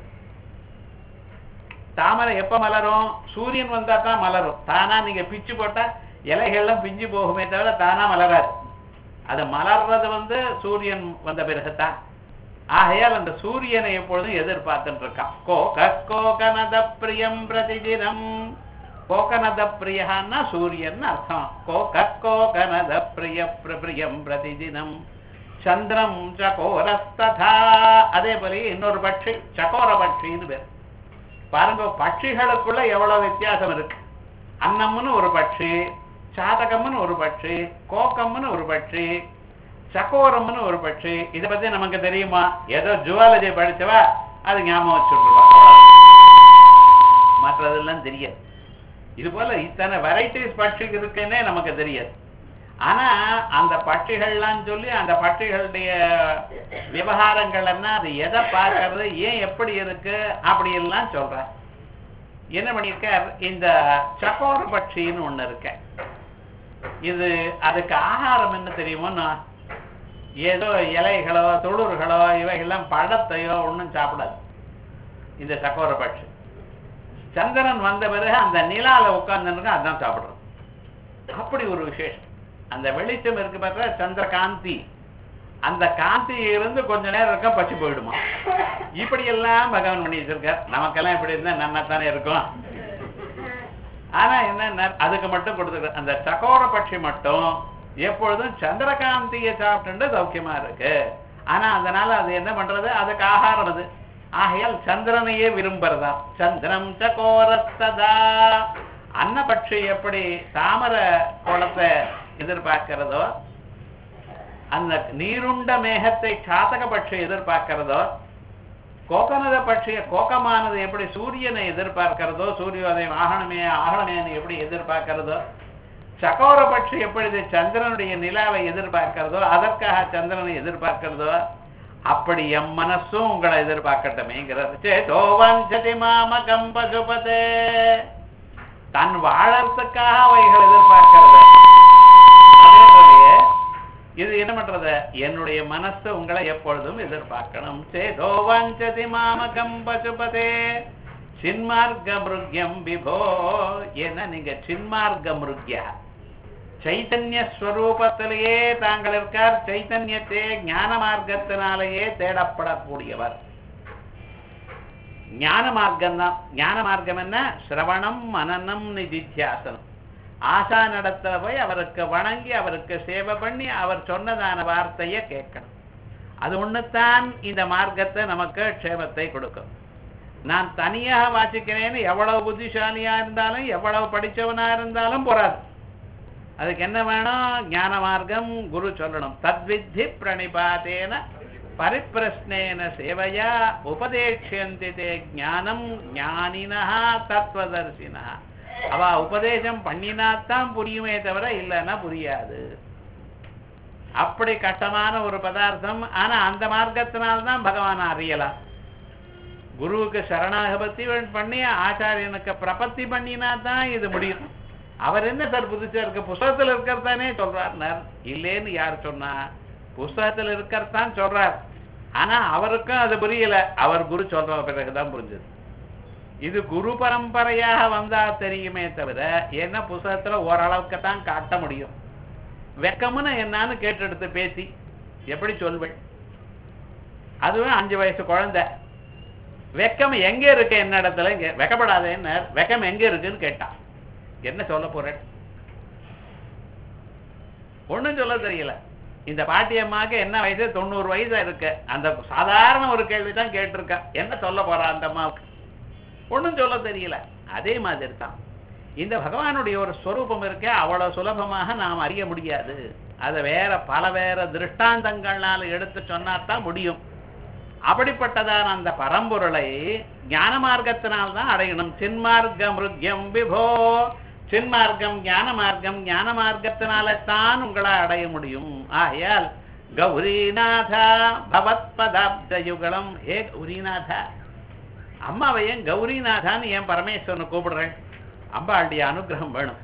தாமரை எப்ப மலரும் சூரியன் வந்தா தான் மலரும் தானா நீங்க பிச்சு போட்டா இலைகள்லாம் பிஞ்சு போகுமே தவிர தானா மலராது அது மலர்றது வந்து சூரியன் வந்த பிறகுதான் ஆகையால் அந்த சூரியனை எப்பொழுதும் எதிர்பார்த்துட்டு இருக்கான் கோ கோகனத பிரியம் பிரதிதினம் கோகனத பிரியன்னா சூரியன் அர்த்தம் கோ கோகனத பிரிய பிரியம் பிரதிதினம் சந்திரம் சகோரஸ்ததா அதே போல இன்னொரு பட்சி சகோர பட்சின்னு பேர் பாருங்க பட்சிகளுக்குள்ள எவ்வளவு வித்தியாசம் இருக்கு அன்னம்னு ஒரு பட்சி சாதகம்னு ஒரு பட்சி கோக்கம்னு ஒரு பட்சி சக்கோரம்னு ஒரு பட்சி இதை பத்தி நமக்கு தெரியுமா ஏதோ ஜுவாலஜி படிச்சவா அது ஞாபகம் வச்சுருவா மற்றதெல்லாம் தெரியாது இது போல இத்தனை வெரைட்டிஸ் பட்சி இருக்குன்னே நமக்கு தெரியாது ஆனா அந்த பட்சிகள்லாம் சொல்லி அந்த பட்சிகளுடைய விவகாரங்கள் என்ன அது எதை பார்க்கறது ஏன் எப்படி இருக்கு அப்படி எல்லாம் சொல்றேன் என்ன பண்ணியிருக்கார் இந்த சக்கோர பட்சின்னு ஒண்ணு இருக்க இது அதுக்கு ஆகாரம் என்ன தெரியுமோன்னா ஏதோ இலைகளோ தொழுறுகளோ இவைகள்லாம் பழத்தையோ ஒன்றும் சாப்பிடாது இந்த சக்கோர பட்சி சந்திரன் வந்த பிறகு அந்த நிலால உட்கார்ந்துருக்கு அதான் சாப்பிடுறோம் அப்படி ஒரு விசேஷம் அந்த வெளிச்சம் இருக்கு பார்த்தா சந்திரகாந்தி அந்த காந்தி இருந்து கொஞ்ச நேரம் இருக்க பச்சு போயிடுமா இப்படி எல்லாம் பகவான் பண்ணி வச்சிருக்கார் நமக்கெல்லாம் இப்படி இருந்தா நல்லா தானே இருக்கும் ஆனா என்ன அதுக்கு மட்டும் கொடுத்துருக்க அந்த சகோர பட்சி மட்டும் எப்பொழுதும் சந்திரகாந்தியை சாப்பிட்டு சௌக்கியமா இருக்கு ஆனா அதனால அது என்ன பண்றது அதுக்கு ஆகாரம் அது ஆகையால் சந்திரனையே விரும்புறதா சந்திரம் சகோரஸ்ததா அன்னபட்சி எப்படி தாமர குளத்தை எதிர்பார்க்கிறதோ அந்த நீருண்ட மேகத்தை சாதக பட்சி எதிர்பார்க்கிறதோ கோகனத பட்சிய கோகமானது எப்படி சூரியனை எதிர்பார்க்கிறதோ சூரியோதயம் ஆகணுமே ஆகணுமேனு எப்படி எதிர்பார்க்கிறதோ சகோர பட்சி எப்படி சந்திரனுடைய நிலாவை எதிர்பார்க்கிறதோ அதற்காக சந்திரனை எதிர்பார்க்கிறதோ அப்படி எம் மனசும் உங்களை எதிர்பார்க்கட்டுமேங்கிறது சேதோ வஞ்சதி மாமகம் பசுபதே தன் வாழறதுக்காக அவைகள் எதிர்பார்க்கிறது அதே போலயே இது என்ன பண்றது என்னுடைய மனசு உங்களை எப்பொழுதும் எதிர்பார்க்கணும் சேதோ வஞ்சதி மாமகம் பசுபதே சின்மார்க்க மிருக்யம் விபோ ஏன்னா நீங்க சின்மார்க்க மிருக்யா சைத்தன்ய ஸ்வரூபத்திலேயே தாங்கள் இருக்கார் சைத்தன்யத்தை ஞான மார்க்கத்தினாலேயே தேடப்படக்கூடியவர் ஞான மார்க்கம் தான் ஞான மார்க்கம் என்ன சிரவணம் மனநம் நிதித்தியாசனம் ஆசா நடத்துல போய் அவருக்கு வணங்கி அவருக்கு சேவை பண்ணி அவர் சொன்னதான வார்த்தையை கேட்கணும் அது ஒண்ணுத்தான் இந்த மார்க்கத்தை நமக்கு க்ஷேமத்தை கொடுக்கும் நான் தனியாக வாசிக்கிறேன்னு எவ்வளவு புத்திசாலியா இருந்தாலும் எவ்வளவு படிச்சவனா இருந்தாலும் போறாது அதுக்கு என்ன வேணும் ஞான மார்க்கம் குரு சொல்லணும் தத்வித்தி பிரணிபாதேன பரிப்பிரஸ்னேன சேவையா உபதேட்சந்தி தே ஞானம் ஞானினா தத்துவதர்சினா அவ உபதேசம் பண்ணினாத்தான் புரியுமே தவிர இல்லைன்னா புரியாது அப்படி கஷ்டமான ஒரு பதார்த்தம் ஆனா அந்த மார்க்கத்தினால்தான் பகவான் அறியலாம் குருவுக்கு சரணாகபத்தி பண்ணி ஆச்சாரியனுக்கு பிரபத்தி பண்ணினா தான் இது முடியும் அவர் என்ன சார் புதுசா இருக்க புஸ்தகத்துல இருக்கிறதானே சொல்றார் இல்லேன்னு யார் சொன்னா புஸ்தகத்துல இருக்கிறதான் சொல்றார் ஆனா அவருக்கும் அது புரியல அவர் குரு சொல்ற பிறகுதான் புரிஞ்சது இது குரு பரம்பரையாக வந்தா தெரியுமே தவிர என்ன புஸ்தகத்துல ஓரளவுக்கு தான் காட்ட முடியும் வெக்கம்னு என்னன்னு கேட்டெடுத்து பேசி எப்படி சொல்வேன் அதுவும் அஞ்சு வயசு குழந்தை வெக்கம் எங்க இருக்கு என்ன இடத்துல இங்க வெக்கப்படாதேன்னு வெக்கம் எங்க இருக்குன்னு கேட்டான் என்ன சொல்ல போறேன் ஒண்ணும் சொல்ல தெரியல இந்த பாட்டியம்மாக்கு என்ன வயசு தொண்ணூறு வயசா இருக்கு அந்த சாதாரண ஒரு கேள்வி தான் கேட்டிருக்கா என்ன சொல்ல போறா அந்த அம்மாவுக்கு ஒண்ணும் சொல்ல தெரியல அதே மாதிரி தான் இந்த பகவானுடைய ஒரு ஸ்வரூபம் இருக்க அவ்வளவு சுலபமாக நாம் அறிய முடியாது அதை வேற பல வேற திருஷ்டாந்தங்கள்னால எடுத்து சொன்னாதான் முடியும் அப்படிப்பட்டதான அந்த பரம்பொருளை ஞான மார்க்கத்தினால்தான் அடையணும் சின்மார்க்க மிருக்யம் விபோ சின்மார்க்கம் ஞான மார்க்கம் ஞான மார்க்கத்தினால தான் உங்களை அடைய முடியும் ஆகையால் கௌரிநாதா பவத் பதாப்த யுகலம் ஏ கௌரிநாதா அம்மாவை ஏன் கௌரிநாதான்னு ஏன் பரமேஸ்வரனை கூப்பிடுறேன் அம்பாளுடைய அனுகிரகம் வேணும்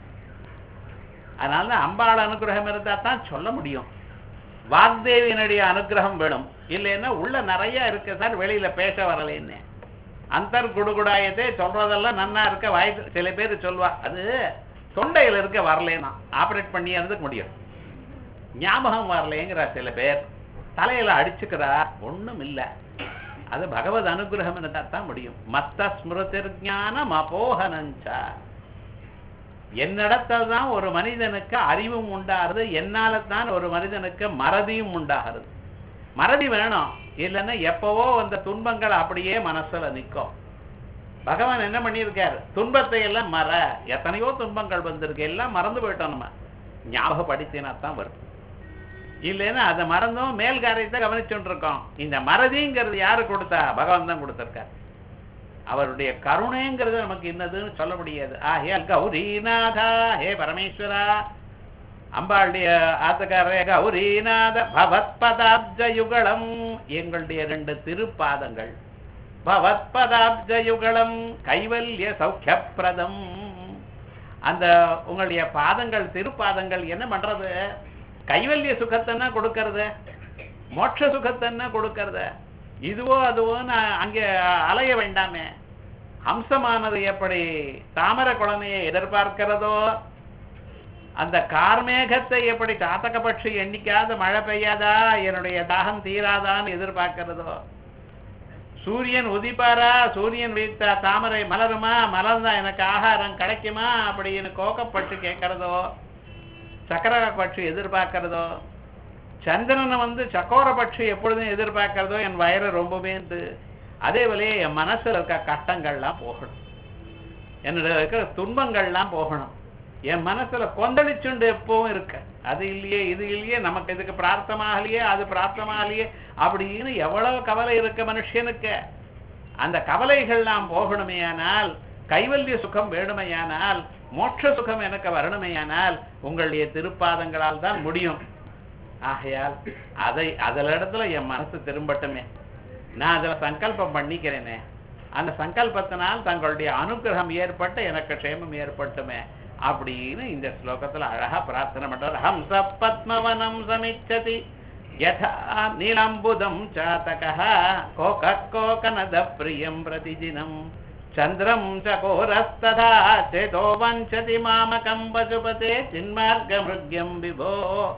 அதனால தான் அம்பாள் அனுகிரகம் இருந்தா தான் சொல்ல முடியும் வாக்தேவியினுடைய அனுகிரகம் வேணும் இல்லைன்னா உள்ள நிறைய இருக்கு சார் வெளியில பேச வரலைன்னு அந்தர் குடுகுடாயத்தை சொல்றதெல்லாம் நன்னா இருக்க வாய் சில பேர் சொல்வா அது தொண்டையில இருக்க வரலேனா ஆபரேட் பண்ணி இருந்துக்க முடியும் ஞாபகம் வரலைங்கிற சில பேர் தலையில அடிச்சுக்கிறா ஒண்ணும் இல்ல அது பகவத் அனுகிரகம் இருந்தா தான் முடியும் மத்த ஸ்மிருதிர் ஞானம் அபோகனஞ்சா என்னிடத்தில் தான் ஒரு மனிதனுக்கு அறிவும் உண்டாகிறது என்னால தான் ஒரு மனிதனுக்கு மறதியும் உண்டாகிறது மறதி வேணும் இல்லைன்னா எப்பவோ அந்த துன்பங்கள் அப்படியே மனசுல நிற்கும் பகவான் என்ன பண்ணியிருக்காரு துன்பத்தை எல்லாம் மற எத்தனையோ துன்பங்கள் வந்திருக்கு எல்லாம் மறந்து போயிட்டோம் நம்ம ஞாபகப்படுத்தினா தான் வரும் இல்லைன்னா அதை மறந்தும் மேல் காரியத்தை கவனிச்சுட்டு இருக்கோம் இந்த மறதிங்கிறது யாரு கொடுத்தா பகவான் தான் கொடுத்திருக்காரு அவருடைய கருணைங்கிறது நமக்கு என்னதுன்னு சொல்ல முடியாது ஆகையால் கௌரிநாதா ஹே பரமேஸ்வரா அம்பாளுடைய ஆத்தக்காரே கௌரிநாத பவத் பதாப்ஜ யுகலம் எங்களுடைய ரெண்டு திருப்பாதங்கள் பவத் பதாப்ஜ யுகலம் கைவல்ய சௌக்கியப்பிரதம் அந்த உங்களுடைய பாதங்கள் திருப்பாதங்கள் என்ன பண்றது கைவல்ய சுகத்தன்னா கொடுக்கறது மோட்ச சுகத்தன்னா கொடுக்கறது இதுவோ அதுவோ நான் அங்கே அலைய வேண்டாமே ஹம்சமானது எப்படி தாமர குழந்தையை எதிர்பார்க்கிறதோ அந்த கார்மேகத்தை எப்படி சாத்தக பட்சி எண்ணிக்காத மழை பெய்யாதா என்னுடைய தாகம் தீராதான்னு எதிர்பார்க்கிறதோ சூரியன் உதிப்பாரா சூரியன் வைத்த தாமரை மலருமா மலர்ந்தா எனக்கு ஆகாரம் கிடைக்குமா அப்படின்னு கோக்கப்பட்டு கேட்கறதோ சக்கர பட்சி எதிர்பார்க்கறதோ சந்திரனை வந்து சக்கோர பட்சி எப்பொழுதும் எதிர்பார்க்கறதோ என் வயிறு ரொம்பவே இது அதே போலயே என் மனசுல இருக்க கஷ்டங்கள்லாம் போகணும் என்னோட இருக்கிற துன்பங்கள்லாம் போகணும் என் மனசுல கொந்தளிச்சுண்டு எப்பவும் இருக்க அது இல்லையே இது இல்லையே நமக்கு இதுக்கு பிரார்த்தமாகலையே அது பிரார்த்தமாகலையே அப்படின்னு எவ்வளவு கவலை இருக்க மனுஷனுக்கு அந்த கவலைகள்லாம் போகணுமேயானால் கைவல்ய சுகம் வேணுமையானால் மோட்ச சுகம் எனக்கு வரணுமையானால் உங்களுடைய திருப்பாதங்களால் தான் முடியும் ஆகையால் அதை அதில் இடத்துல என் மனசு திரும்பட்டுமே நான் அதில் சங்கல்பம் பண்ணிக்கிறேனே அந்த சங்கல்பத்தினால் தங்களுடைய அனுகிரகம் ஏற்பட்டு எனக்கு க்ஷேமம் ஏற்பட்டுமே அப்படின்னு இந்த ஸ்லோகத்துல அழகா பிரார்த்தனை பண்றார் ஹம்ச பத்மவனம் சமிச்சதி யதா நீலம்புதம் சாதகः கோக கோகனத பிரியம் பிரதிதினம் சந்திரம் சகோரஸ்ததா சேதோ வஞ்சதி மாமகம் பசுபதே சின்மார்கமிருக்யம் விபோ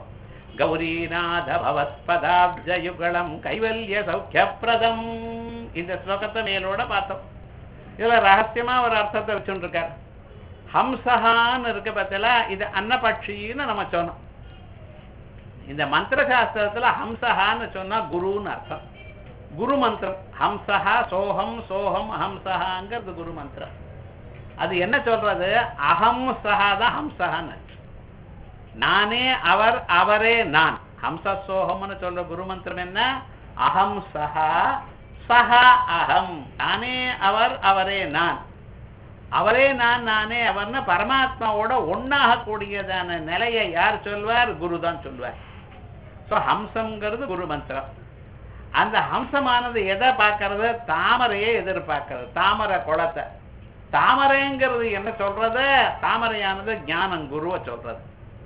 கௌரீநாத பவஸ்பதாப்ஜயுகலம் கைவல்ய சௌக்கியப்பிரதம் இந்த ஸ்லோகத்தை மேலோட பார்த்தோம் இதுல ரகசியமா ஒரு அர்த்தத்தை வச்சுட்டு இருக்கார் ஹம்சஹான்னு இருக்க பார்த்தல இது அன்னபட்சின்னு நம்ம சொன்னோம் இந்த மந்திர சாஸ்திரத்துல ஹம்சஹான்னு சொன்னா குருன்னு அர்த்தம் குரு மந்திரம் ஹம்சஹா சோகம் சோகம் ஹம்சஹாங்கிறது குரு மந்திரம் அது என்ன சொல்றது அகம் சஹா தான் ஹம்சஹான்னு நானே அவர் அவரே நான் ஹம்ச சோகம்னு சொல்ற குரு மந்திரம் என்ன அகம் சஹா சஹா அகம் நானே அவர் அவரே நான் அவரே நான் நானே அவர்னு பரமாத்மாவோட ஒன்னாக கூடியதான நிலையை யார் சொல்வார் குரு தான் சொல்வார் ஸோ ஹம்சம்ங்கிறது குரு மந்திரம் அந்த ஹம்சமானது எதை பார்க்கறது தாமரையை எதிர்பார்க்கறது தாமரை குளத்தை தாமரைங்கிறது என்ன சொல்றது தாமரையானது ஞானம் குருவை சொல்றது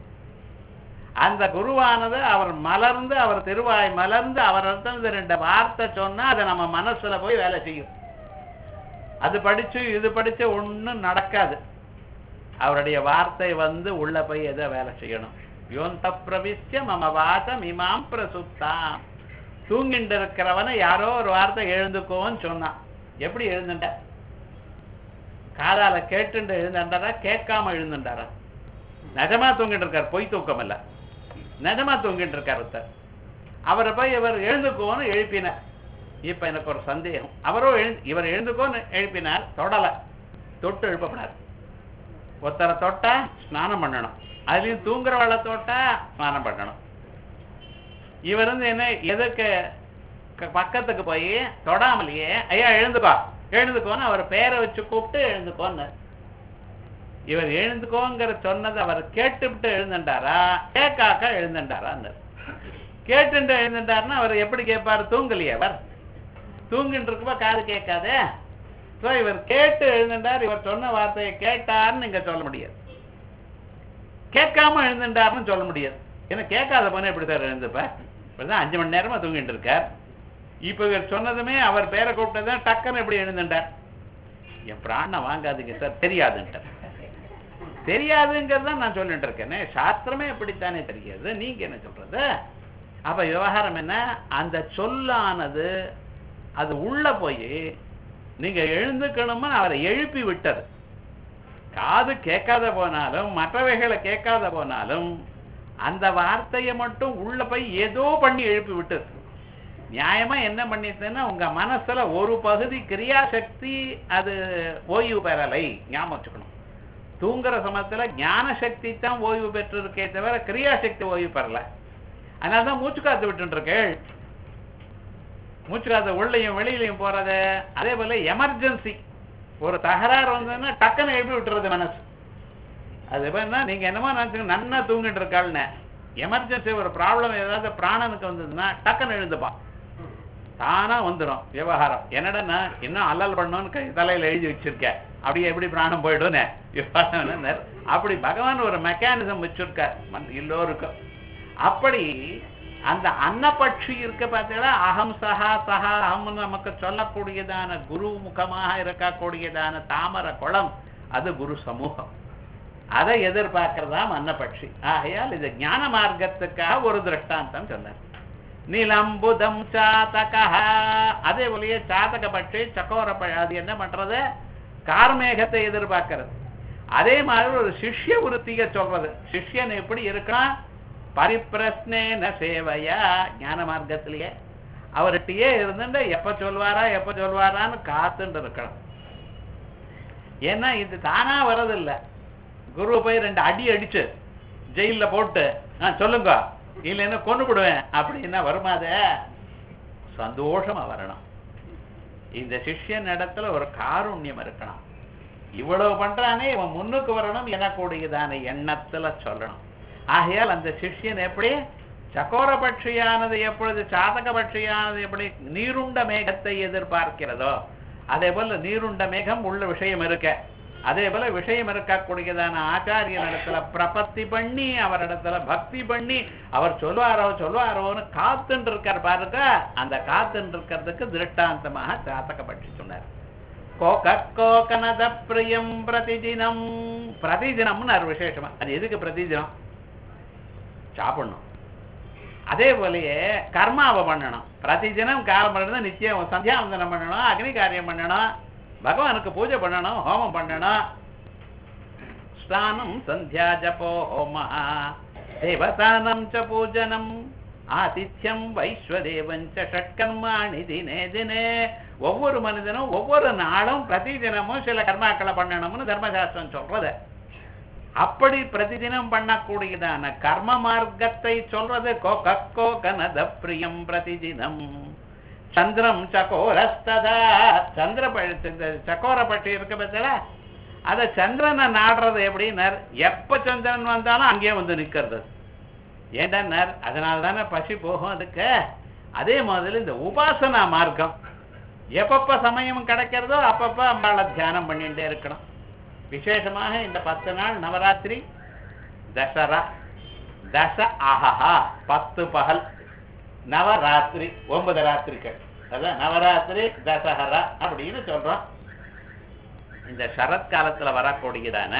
அந்த குருவானது அவர் மலர்ந்து அவர் திருவாய் மலர்ந்து அவர் இந்த ரெண்டு வார்த்தை சொன்னா அதை நம்ம மனசுல போய் வேலை செய்யும் அது படிச்சு இது படிச்சு ஒண்ணும் நடக்காது அவருடைய வார்த்தை வந்து உள்ள போய் எதை வேலை செய்யணும் யோந்த பிரவிஷ்ய மம வாசம் இமாம் பிரசுப்தாம் தூங்கிட்டு இருக்கிறவனை யாரோ ஒரு வார்த்தை எழுந்துக்கோன்னு சொன்னான் எப்படி எழுந்துட்ட காதால கேட்டுண்டு எழுந்தாரா கேட்காம எழுந்துட்டாரா நிஜமா தூங்கிட்டு இருக்கார் பொய் தூக்கம் இல்ல நிஜமா தூங்கிட்டு இருக்கார் ஒருத்தர் அவரை போய் இவர் எழுந்துக்கோன்னு எழுப்பினார் இப்ப எனக்கு ஒரு சந்தேகம் அவரோ எழுந்து இவர் எழுந்துக்கோன்னு எழுப்பினார் தொடலை தொட்டு எழுப்பப்படாது ஒருத்தரை தொட்டா ஸ்நானம் பண்ணணும் அதுலயும் தூங்குறவளை தொட்டா ஸ்நானம் பண்ணணும் இவர் வந்து என்ன எதுக்கு க- பக்கத்துக்கு போய் தொடாமலேயே ஐயா எழுந்துக்கோ எழுந்துக்கோன்னு அவர் பேரை வச்சு கூப்பிட்டு எழுந்துக்கோன்னு இவர் எழுந்துக்கோங்கிற சொன்னதை அவர் கேட்டுவிட்டு எழுந்துட்டாரா கேட்காக்க எழுந்துட்டாரான்னு கேட்டுட்டு எழுந்துட்டாருன்னா அவர் எப்படி கேட்பாரு தூங்கலையே அவர் தூங்கிட்டு இருக்கப்ப காது கேட்காதே ஸோ இவர் கேட்டு எழுந்துட்டார் இவர் சொன்ன வார்த்தையை கேட்டார்னு நீங்க சொல்ல முடியாது கேட்காம எழுந்துட்டாருன்னு சொல்ல முடியாது ஏன்னா கேட்காத போன எப்படி சார் எழுந்துப்ப இப்படிதான் அஞ்சு மணி நேரமா தூங்கிட்டு இருக்கார் இப்ப இவர் சொன்னதுமே அவர் பேரை கூப்பிட்டதான் டக்குன்னு எப்படி எழுந்துட்டார் என் பிராணனை வாங்காதீங்க சார் தெரியாதுன்ட்டார் தெரியாதுங்கிறத நான் சொல்லிட்டு இருக்கேனே சாஸ்திரமே எப்படித்தானே தெரியாது நீங்க என்ன சொல்றது அப்ப விவகாரம் என்ன அந்த சொல்லானது அது உள்ள போய் நீங்க எழுந்துக்கணுமா அவரை எழுப்பி விட்டது காது கேட்காத போனாலும் மற்றவைகளை கேட்காத போனாலும் அந்த வார்த்தையை மட்டும் உள்ள போய் ஏதோ பண்ணி எழுப்பி விட்டது நியாயமா என்ன பண்ணிட்டுன்னா உங்க மனசுல ஒரு பகுதி கிரியாசக்தி அது ஓய்வு பெறலை ஞாபகம் வச்சுக்கணும் தூங்குற சமயத்துல ஞான சக்தி தான் ஓய்வு பெற்றிருக்கே தவிர கிரியாசக்தி ஓய்வு பெறல அதனால தான் மூச்சு காத்து விட்டு இருக்கேள் மூச்சு காத்து உள்ளேயும் வெளியிலையும் போறது அதே போல எமர்ஜென்சி ஒரு தகராறு வந்ததுன்னா டக்குன்னு எழுப்பி விட்டுறது மனசு அது எப்படின்னா நீங்க என்னமோ நினைச்சுங்க நன்னா தூங்கிட்டு இருக்காள்னு எமர்ஜென்சி ஒரு ப்ராப்ளம் ஏதாவது பிராணனுக்கு வந்ததுன்னா டக்குன்னு எழுந்துப்பான் தானா வந்துடும் விவகாரம் என்னடா இன்னும் அல்லல் பண்ணணும்னு கை தலையில எழுதி வச்சிருக்க அப்படியே எப்படி பிராணம் போயிடும்னு விவகாரம் என்ன? அப்படி பகவான் ஒரு மெக்கானிசம் வச்சிருக்கார் மன்- எல்லோருக்கும் அப்படி அந்த அன்னபட்சி இருக்க பார்த்தீங்களா அகம் சஹா சஹா அகம்னு நமக்கு சொல்லக்கூடியதான குரு முகமாக இருக்கக்கூடியதான தாமர குளம் அது குரு சமூகம் அதை எதிர்பார்க்கிறதாம் அன்னபட்சி ஆகையால் இது ஞான மார்க்கத்துக்காக ஒரு திருஷ்டாந்தம் சொன்னார் நிலம்புதம் சாதகா அதே போலயே சாதக பட்சி சக்கோர ப- அது என்ன பண்றது கார்மேகத்தை எதிர்பார்க்கிறது அதே மாதிரி ஒரு சிஷ்ய விருத்திய சொல்றது சிஷ்யன் எப்படி இருக்கான் பரிப்பிரஸ்னேன சேவையா ஞான மார்க்கத்திலேயே அவர்கிட்டயே இருந்துட்டு எப்ப சொல்வாரா எப்ப சொல்வாரான்னு காத்துட்டு இருக்கணும் ஏன்னா இது தானா வர்றதில்ல குருவை போய் ரெண்டு அடி அடிச்சு ஜெயில்ல போட்டு ஆ சொல்லுங்க இல்லைன்னா கொண்டு விடுவேன் அப்படின்னா வருமாத சந்தோஷமா வரணும் இந்த சிஷ்யன் இடத்துல ஒரு காருண்யம் இருக்கணும் இவ்வளவு பண்றானே இவன் முன்னுக்கு வரணும் எனக்கூடியதான எண்ணத்துல சொல்லணும் ஆகையால் அந்த சிஷ்யன் எப்படி சக்கோர பட்சியானது எப்பொழுது சாதக பட்சியானது எப்படி நீருண்ட மேகத்தை எதிர்பார்க்கிறதோ அதே போல நீருண்ட மேகம் உள்ள விஷயம் இருக்க அதே போல விஷயம் இருக்கக்கூடியதான ஆச்சாரியன் இடத்துல பிரபத்தி பண்ணி அவர் இடத்துல பக்தி பண்ணி அவர் சொல்வாரோ சொல்வாரோன்னு காத்துன்னு இருக்கார் பாருங்க அந்த காத்துன்னு இருக்கிறதுக்கு திருஷ்டாந்தமாக சாத்தக பட்சி சொன்னார் கோக கோகனத பிரியம் பிரதிதினம் பிரதிதினம்னு ஒரு விசேஷமா அது எதுக்கு பிரதிதினம் சாப்பிடணும் அதே போலயே கர்மாவை பண்ணணும் பிரதிதினம் காலம் பண்ணணும் நிச்சயம் சந்தியாவந்தனம் பண்ணணும் அக்னி காரியம் பண்ணணும் பகவானுக்கு பூஜை பண்ணணும் ஹோமம் பண்ணணும் ஸ்நானம் சந்தியா ஜபோ ஹோம தேவதானம் ச பூஜனம் ஆதித்யம் வைஸ்வதேவஞ்ச ஷட்கர்மாணி தினே தினே ஒவ்வொரு மனிதனும் ஒவ்வொரு நாளும் பிரதிதினமும் சில கர்மாக்களை பண்ணணும்னு தர்மசாஸ்திரம் சொல்றது அப்படி பிரதிதினம் பண்ணக்கூடியதான கர்ம மார்க்கத்தை சொல்றது கோ கனத பிரியம் பிரதிதினம் சந்திரம் சகோரஸ்ததா சந்திர பழத்து இந்த சக்கோர பட்டி இருக்க பத்தில அத சந்திரனை நாடுறது எப்படின்னார் எப்ப சந்திரன் வந்தாலும் அங்கேயே வந்து நிக்கிறது ஏண்டான்னார் அதனால தானே பசி போகும் அதுக்கு அதே மாதிரி இந்த உபாசனா மார்க்கம் எப்பப்ப சமயம் கிடைக்கிறதோ அப்பப்ப அம்பாளை தியானம் பண்ணிட்டே இருக்கணும் விசேஷமாக இந்த பத்து நாள் நவராத்திரி தசரா தச ஆஹா பத்து பகல் நவராத்திரி ஒன்பது ராத்திரிகள் அதான் நவராத்திரி தசஹரா அப்படின்னு சொல்றோம் இந்த சரத்காலத்துல வரக்கூடியதான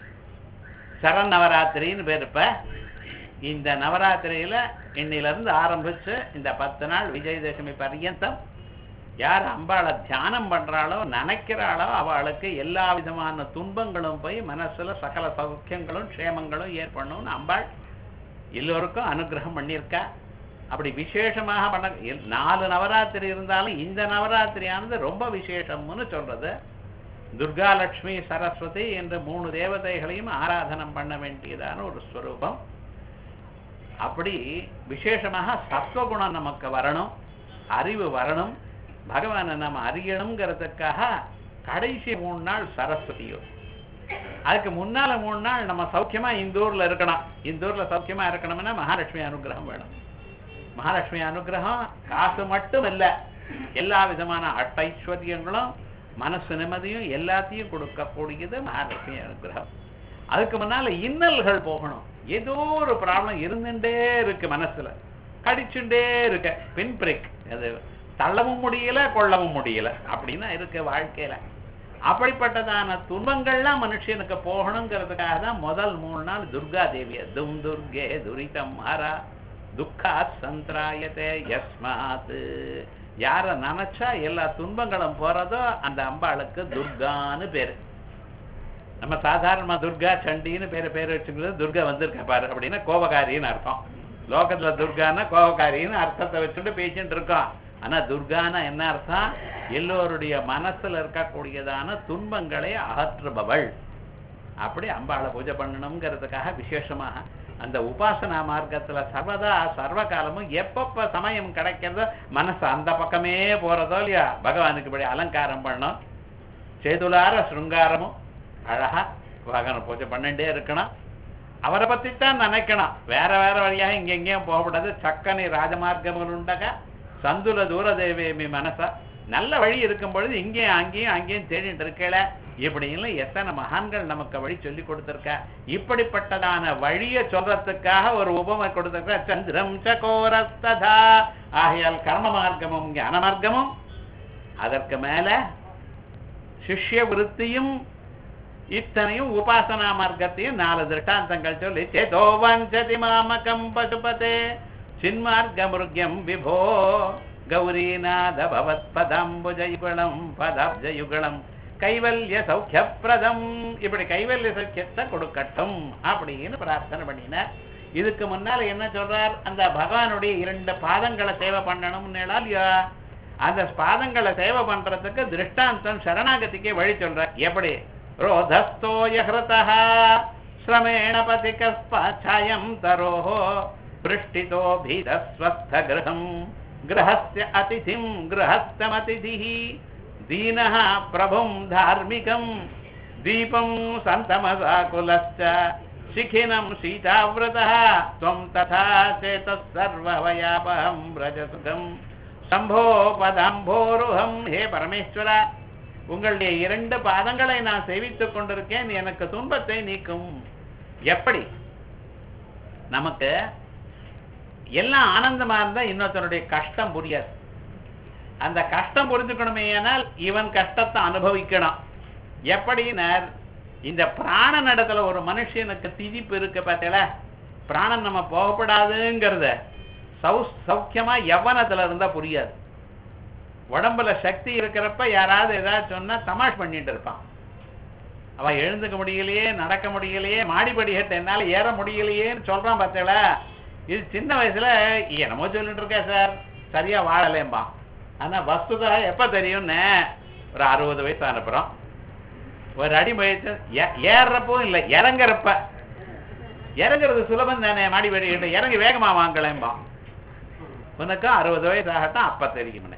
சரண் நவராத்திரின்னு பேர் இப்ப இந்த நவராத்திரியில இன்னில இருந்து ஆரம்பிச்சு இந்த பத்து நாள் விஜயதசமி பர்யந்தம் யார் அம்பாளை தியானம் பண்றாளோ நினைக்கிறாளோ அவளுக்கு எல்லா விதமான துன்பங்களும் போய் மனசுல சகல சௌக்கியங்களும் க்ஷேமங்களும் ஏற்படணும்னு அம்பாள் எல்லோருக்கும் அனுகிரகம் பண்ணியிருக்கா அப்படி விசேஷமாக பண்ண எல்- நாலு நவராத்திரி இருந்தாலும் இந்த நவராத்திரியானது ரொம்ப விசேஷம்னு சொல்றது துர்கா லட்சுமி சரஸ்வதி என்ற மூணு தேவதைகளையும் ஆராதனம் பண்ண வேண்டியதான ஒரு ஸ்வரூபம் அப்படி விசேஷமாக சத்வகுணம் நமக்கு வரணும் அறிவு வரணும் பகவானை நம்ம அறியணுங்கிறதுக்காக கடைசி மூணு நாள் சரஸ்வதியும் அதுக்கு முன்னால மூணு நாள் நம்ம சௌக்கியமா இந்த ஊர்ல இருக்கணும் இந்த ஊர்ல சௌக்கியமா இருக்கணும்னா மகாலட்சுமி அனுகிரகம் வேணும் மகாலட்சுமி அனுகிரகம் காசு மட்டும் இல்ல எல்லா விதமான அட்டைஸ்வரியங்களும் மனசு நிம்மதியும் எல்லாத்தையும் கொடுக்கக்கூடியது மகாலட்சுமி அனுகிரகம் அதுக்கு முன்னால இன்னல்கள் போகணும் ஏதோ ஒரு ப்ராப்ளம் இருந்துட்டே இருக்கு மனசுல கடிச்சுட்டே இருக்க பின் பிரேக் அது தள்ளவும் முடியல கொள்ளவும் முடியல அப்படின்னா இருக்கு வாழ்க்கையில அப்படிப்பட்டதான துன்பங்கள்லாம் மனுஷனுக்கு போகணுங்கிறதுக்காக தான் முதல் மூணு நாள் துர்கா தேவிய தும் துர்கே துரிதம் மாறா துக்கா சந்திராயத்தே யஸ்மாத் யார நினைச்சா எல்லா துன்பங்களும் போறதோ அந்த அம்பாளுக்கு துர்கான்னு பேரு நம்ம சாதாரணமா துர்கா சண்டின்னு பேரு பேர் வச்சுக்கிறது துர்கா வந்திருக்க பாரு அப்படின்னா கோபகாரின்னு அர்த்தம் லோகத்துல துர்கான்னா கோபகாரின்னு அர்த்தத்தை வச்சுட்டு பேசிட்டு இருக்கோம் ஆனா துர்கானா என்ன அர்த்தம் எல்லோருடைய மனசுல இருக்கக்கூடியதான துன்பங்களை அகற்றுபவள் அப்படி அம்பாளை பூஜை பண்ணணுங்கிறதுக்காக விசேஷமாக அந்த உபாசனா மார்க்கத்துல சர்வதா சர்வ காலமும் எப்பப்ப சமயம் கிடைக்கிறதோ மனசு அந்த பக்கமே போறதோ இல்லையா பகவானுக்கு இப்படி அலங்காரம் பண்ணணும் சேதுலார சிருங்காரமும் அழகா பகவானை பூஜை பண்ணிட்டே இருக்கணும் அவரை பத்தி தான் நினைக்கணும் வேற வேற வழியாக இங்க எங்கேயும் போகக்கூடாது சக்கனி ராஜமார்க்கங்கள் உண்டக சந்துல தூரதேவேமி மனசா நல்ல வழி இருக்கும் பொழுது இங்கேயும் அங்கேயும் அங்கேயும் தேடிட்டு இருக்கல இப்படின்னு எத்தனை மகான்கள் நமக்கு வழி சொல்லி கொடுத்திருக்கா இப்படிப்பட்டதான வழியை சொல்றதுக்காக ஒரு உபமை கொடுத்திருக்கா சந்திரம் சகோரஸ்ததா ஆகையால் கர்ம மார்க்கமும் ஞான மார்க்கமும் அதற்கு மேல சிஷ்ய விருத்தியும் இத்தனையும் உபாசனா மார்க்கத்தையும் நாலு திருஷ்டாந்தங்கள் சொல்லி சேதோ வஞ்சதி மாமகம் பசுபதே சின்மார்க்கமுருக்யம் விபோ கௌரீநாத பவத்பதாம்புஜயுகலம் பதாப்ஜயுகலம் கைவல்ய சௌக்கியப்பிரதம் இப்படி கைவல்ய சௌக்கியத்தை கொடுக்கட்டும் அப்படின்னு பிரார்த்தனை பண்ணினார் இதுக்கு முன்னால என்ன சொல்றார் அந்த பகவானுடைய இரண்டு பாதங்களை சேவை பண்ணணும்னு இல்லையா அந்த பாதங்களை சேவை பண்றதுக்கு திருஷ்டாந்தம் சரணாகதிக்கு வழி சொல்றார் எப்படி ரோதஸ்தோயஹ்ரதா ஸ்ரமேண பதிகஸ்பாச்சாயம் தரோஹோ பிருஷ்டிதோ பீதஸ்வஸ்த கிரகம் கிரகஸ்ய அதிதிம் கிரகஸ்தமதிதிः दीनः प्रभुं धार्मिकं दीपं सन्तमसाकुलश्च शिखिनं सीताव्रतः त्वं तथा चेतः सर्ववयापहं व्रजसुखं शम्भो பதாம்போருகம் ஹே பரமேஸ்வரா உங்களுடைய இரண்டு பாதங்களை நான் சேவித்துக் கொண்டிருக்கேன் எனக்கு துன்பத்தை நீக்கும் எப்படி நமக்கு எல்லாம் ஆனந்தமா இருந்தா இன்னொருத்தனுடைய கஷ்டம் புரியாது அந்த கஷ்டம் புரிஞ்சுக்கணுமே ஆனால் இவன் கஷ்டத்தை அனுபவிக்கணும் எப்படின்னார் இந்த பிராண நடத்துல ஒரு மனுஷனுக்கு திதிப்பு இருக்கு பார்த்தல பிராணன் நம்ம போகப்படாதுங்கிறத சௌ சௌக்கியமா யவனத்துல இருந்தா புரியாது உடம்புல சக்தி இருக்கிறப்ப யாராவது ஏதாவது சொன்னா தமாஷ் பண்ணிட்டு இருப்பான் அவன் எழுந்துக்க முடியலையே நடக்க முடியலையே மாடிப்படி ஹெட் என்னால ஏற முடியலையேன்னு சொல்றான் பார்த்தல இது சின்ன வயசுல என்னமோ சொல்லிட்டு இருக்கா சார் சரியா வாழலேம்பா ஆனா வஸ்துதா எப்ப தெரியும்னு ஒரு அறுபது வயசு அனுப்புறோம் ஒரு அடி முயற்சி ஏ- ஏறுறப்போ இல்ல இறங்குறப்ப இறங்குறது சுலபம் தானே மாடி வெடிக்கிட்டு இறங்கி வேகமா வாங்கலேம்பா உனக்கு அறுபது வயசு ஆகட்டும் அப்ப தெரியும்னு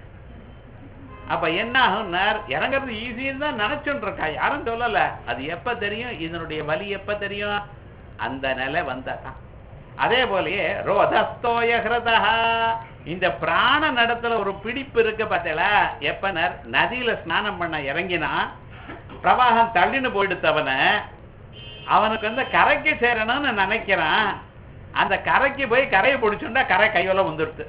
அப்ப என்ன ஆகும்னார் இறங்குறது ஈஸின்னு தான் நினைச்சுட்டு இருக்கா யாரும் சொல்லல அது எப்ப தெரியும் இதனுடைய வலி எப்ப தெரியும் அந்த நிலை வந்தாதான் அதே போலயே ரோதஸ்தோய ஹிருதா இந்த பிராண நடத்துல ஒரு பிடிப்பு இருக்கு பார்த்தீங்களா எப்பனர் நதியில ஸ்நானம் பண்ண இறங்கினா பிரவாகம் தள்ளின்னு போயிடுத்தவன அவனுக்கு வந்து கரைக்கு சேரணும்னு நினைக்கிறான் அந்த கரைக்கு போய் கரையை பிடிச்சுண்டா கரை கையோல வந்துடுது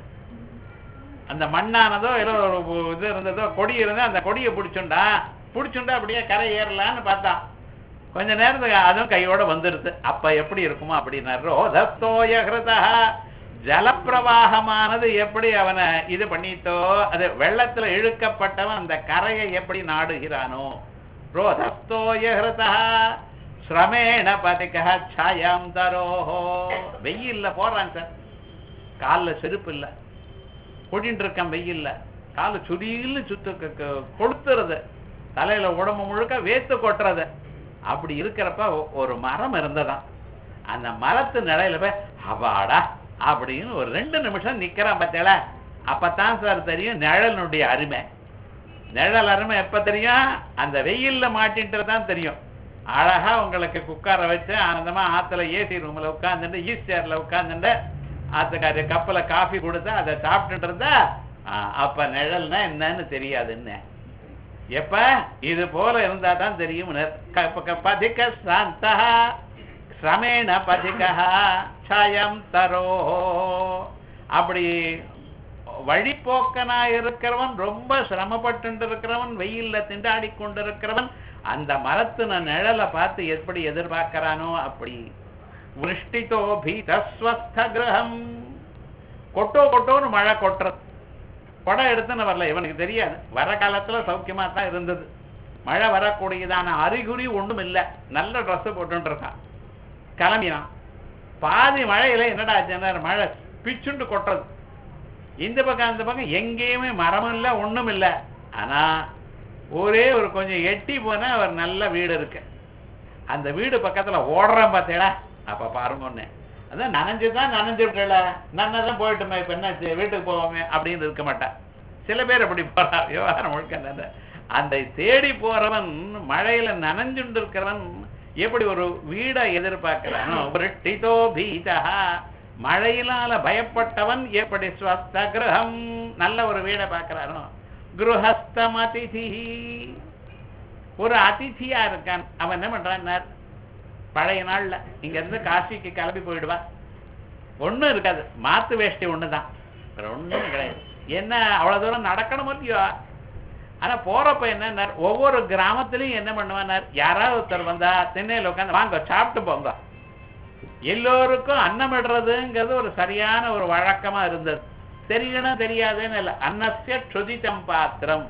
அந்த மண்ணானதோ ஏதோ ஒரு இது இருந்ததோ கொடி இருந்தோ அந்த கொடியை பிடிச்சுண்டா பிடிச்சுண்டா அப்படியே கரை ஏறலான்னு பார்த்தான் கொஞ்ச நேரத்துக்கு அதுவும் கையோட வந்துடுது அப்ப எப்படி இருக்குமோ அப்படின்னா ரோதஸ்தோய ஹிருதா ஜலப்பிரவாகமானது எப்படி அவனை இது பண்ணித்தோ அது வெள்ளத்துல இழுக்கப்பட்டவன் அந்த கரையை எப்படி நாடுகிறானோ ரோதஸ்தோய ஹிருதா ஸ்ரமேண பதிகா சாயாம் தரோஹோ வெயில்ல போறான் சார் காலில் செருப்பு இல்லை கொடின்னு இருக்கான் வெயில்ல காலு சுடியில் சுத்து க- க- கொளுத்துறது தலையில உடம்பு முழுக்க வேத்து கொட்டுறது அப்படி இருக்கிறப்ப ஒ- ஒரு மரம் இருந்ததாம் அந்த மரத்து நிலையில போய் அவாடா அப்படின்னு ஒரு ரெண்டு நிமிஷம் நிக்கிறான் பார்த்தேல அப்பதான் சார் தெரியும் நிழலினுடைய அருமை நிழல் அருமை எப்ப தெரியும் அந்த வெயில்ல மாட்டின்றது தான் தெரியும் அழகா உங்களுக்கு குக்கார வச்சு ஆனந்தமா ஆத்துல ஏசி ரூம்ல உட்காந்துட்டு ஈஸ்ட் சேர்ல உட்காந்துட்டு ஆத்துக்காரு கப்பல காஃபி கொடுத்தா அதை சாப்பிட்டுட்டு இருந்தா ஆ, அப்ப நிழல்னா என்னன்னு தெரியாதுன்னு எப்ப இது போல இருந்தா தான் தெரியும் பதிக சாந்தா சிரமேண பதிகா சாயம் தரோ அப்படி வழிப்போக்கனா இருக்கிறவன் ரொம்ப சிரமப்பட்டு இருக்கிறவன் வெயில்ல திண்டாடி கொண்டிருக்கிறவன் அந்த மரத்தின நிழலை பார்த்து எப்படி எதிர்பார்க்கறானோ அப்படி விருஷ்டிதோ பீதஸ்வஸ்த கிரகம் கொட்டோ கொட்டோன்னு மழை கொட்டுறது குடம் எடுத்துன்னு வரல இவனுக்கு தெரியாது வர காலத்துல சௌக்கியமா தான் இருந்தது மழை வரக்கூடியதான அறிகுறி ஒண்ணும் இல்லை நல்ல ட்ரெஸ் போட்டுட்டு இருக்கான் கிளம்பினான் பாதி மழையில என்னடா ஆச்சுன்னா மழை பிச்சுண்டு கொட்டுறது இந்த பக்கம் அந்த பக்கம் எங்கேயுமே மரமும் இல்லை ஒண்ணும் இல்லை ஆனா ஒரே ஒரு கொஞ்சம் எட்டி போனா ஒரு நல்ல வீடு இருக்கு அந்த வீடு பக்கத்துல ஓடுறான் பார்த்தேடா அப்ப பாருங்க ஒண்ணு அதான் நனைஞ்சுதான் நனைஞ்சு விட்டல நன்னதான் போயிட்டுமே இப்ப என்ன வீட்டுக்கு போவோமே அப்படின்னு இருக்க மாட்டான் சில பேர் அப்படி போறா விவகாரம் முழுக்க அந்த அந்த தேடி போறவன் மழையில நனைஞ்சுண்டு இருக்கிறவன் எப்படி ஒரு வீடை எதிர்பார்க்கிறானோ விருட்டிதோ பீதா மழையினால பயப்பட்டவன் எப்படி ஸ்வஸ்த கிரகம் நல்ல ஒரு வீடை பார்க்கிறானோ கிருஹஸ்தம் அதிதி ஒரு அதிதியா இருக்கான் அவன் என்ன பண்றான் பழைய நாள்ல இங்க இருந்து காசிக்கு கிளம்பி போயிடுவா ஒண்ணும் இருக்காது மாத்து வேஷ்டி ஒண்ணுதான் வேற ஒண்ணும் கிடையாது என்ன அவ்வளவு தூரம் நடக்கணும் இல்லையோ ஆனா போறப்ப என்ன ஒவ்வொரு கிராமத்திலையும் என்ன பண்ணுவார் யாராவது ஒருத்தர் வந்தா திண்ணையில உட்காந்து வாங்க சாப்பிட்டு போங்க எல்லோருக்கும் அன்னமிடுறதுங்கிறது ஒரு சரியான ஒரு வழக்கமா இருந்தது தெரியணும் தெரியாதுன்னு இல்லை அன்னசிய க்ஷுதிதம் பாத்திரம்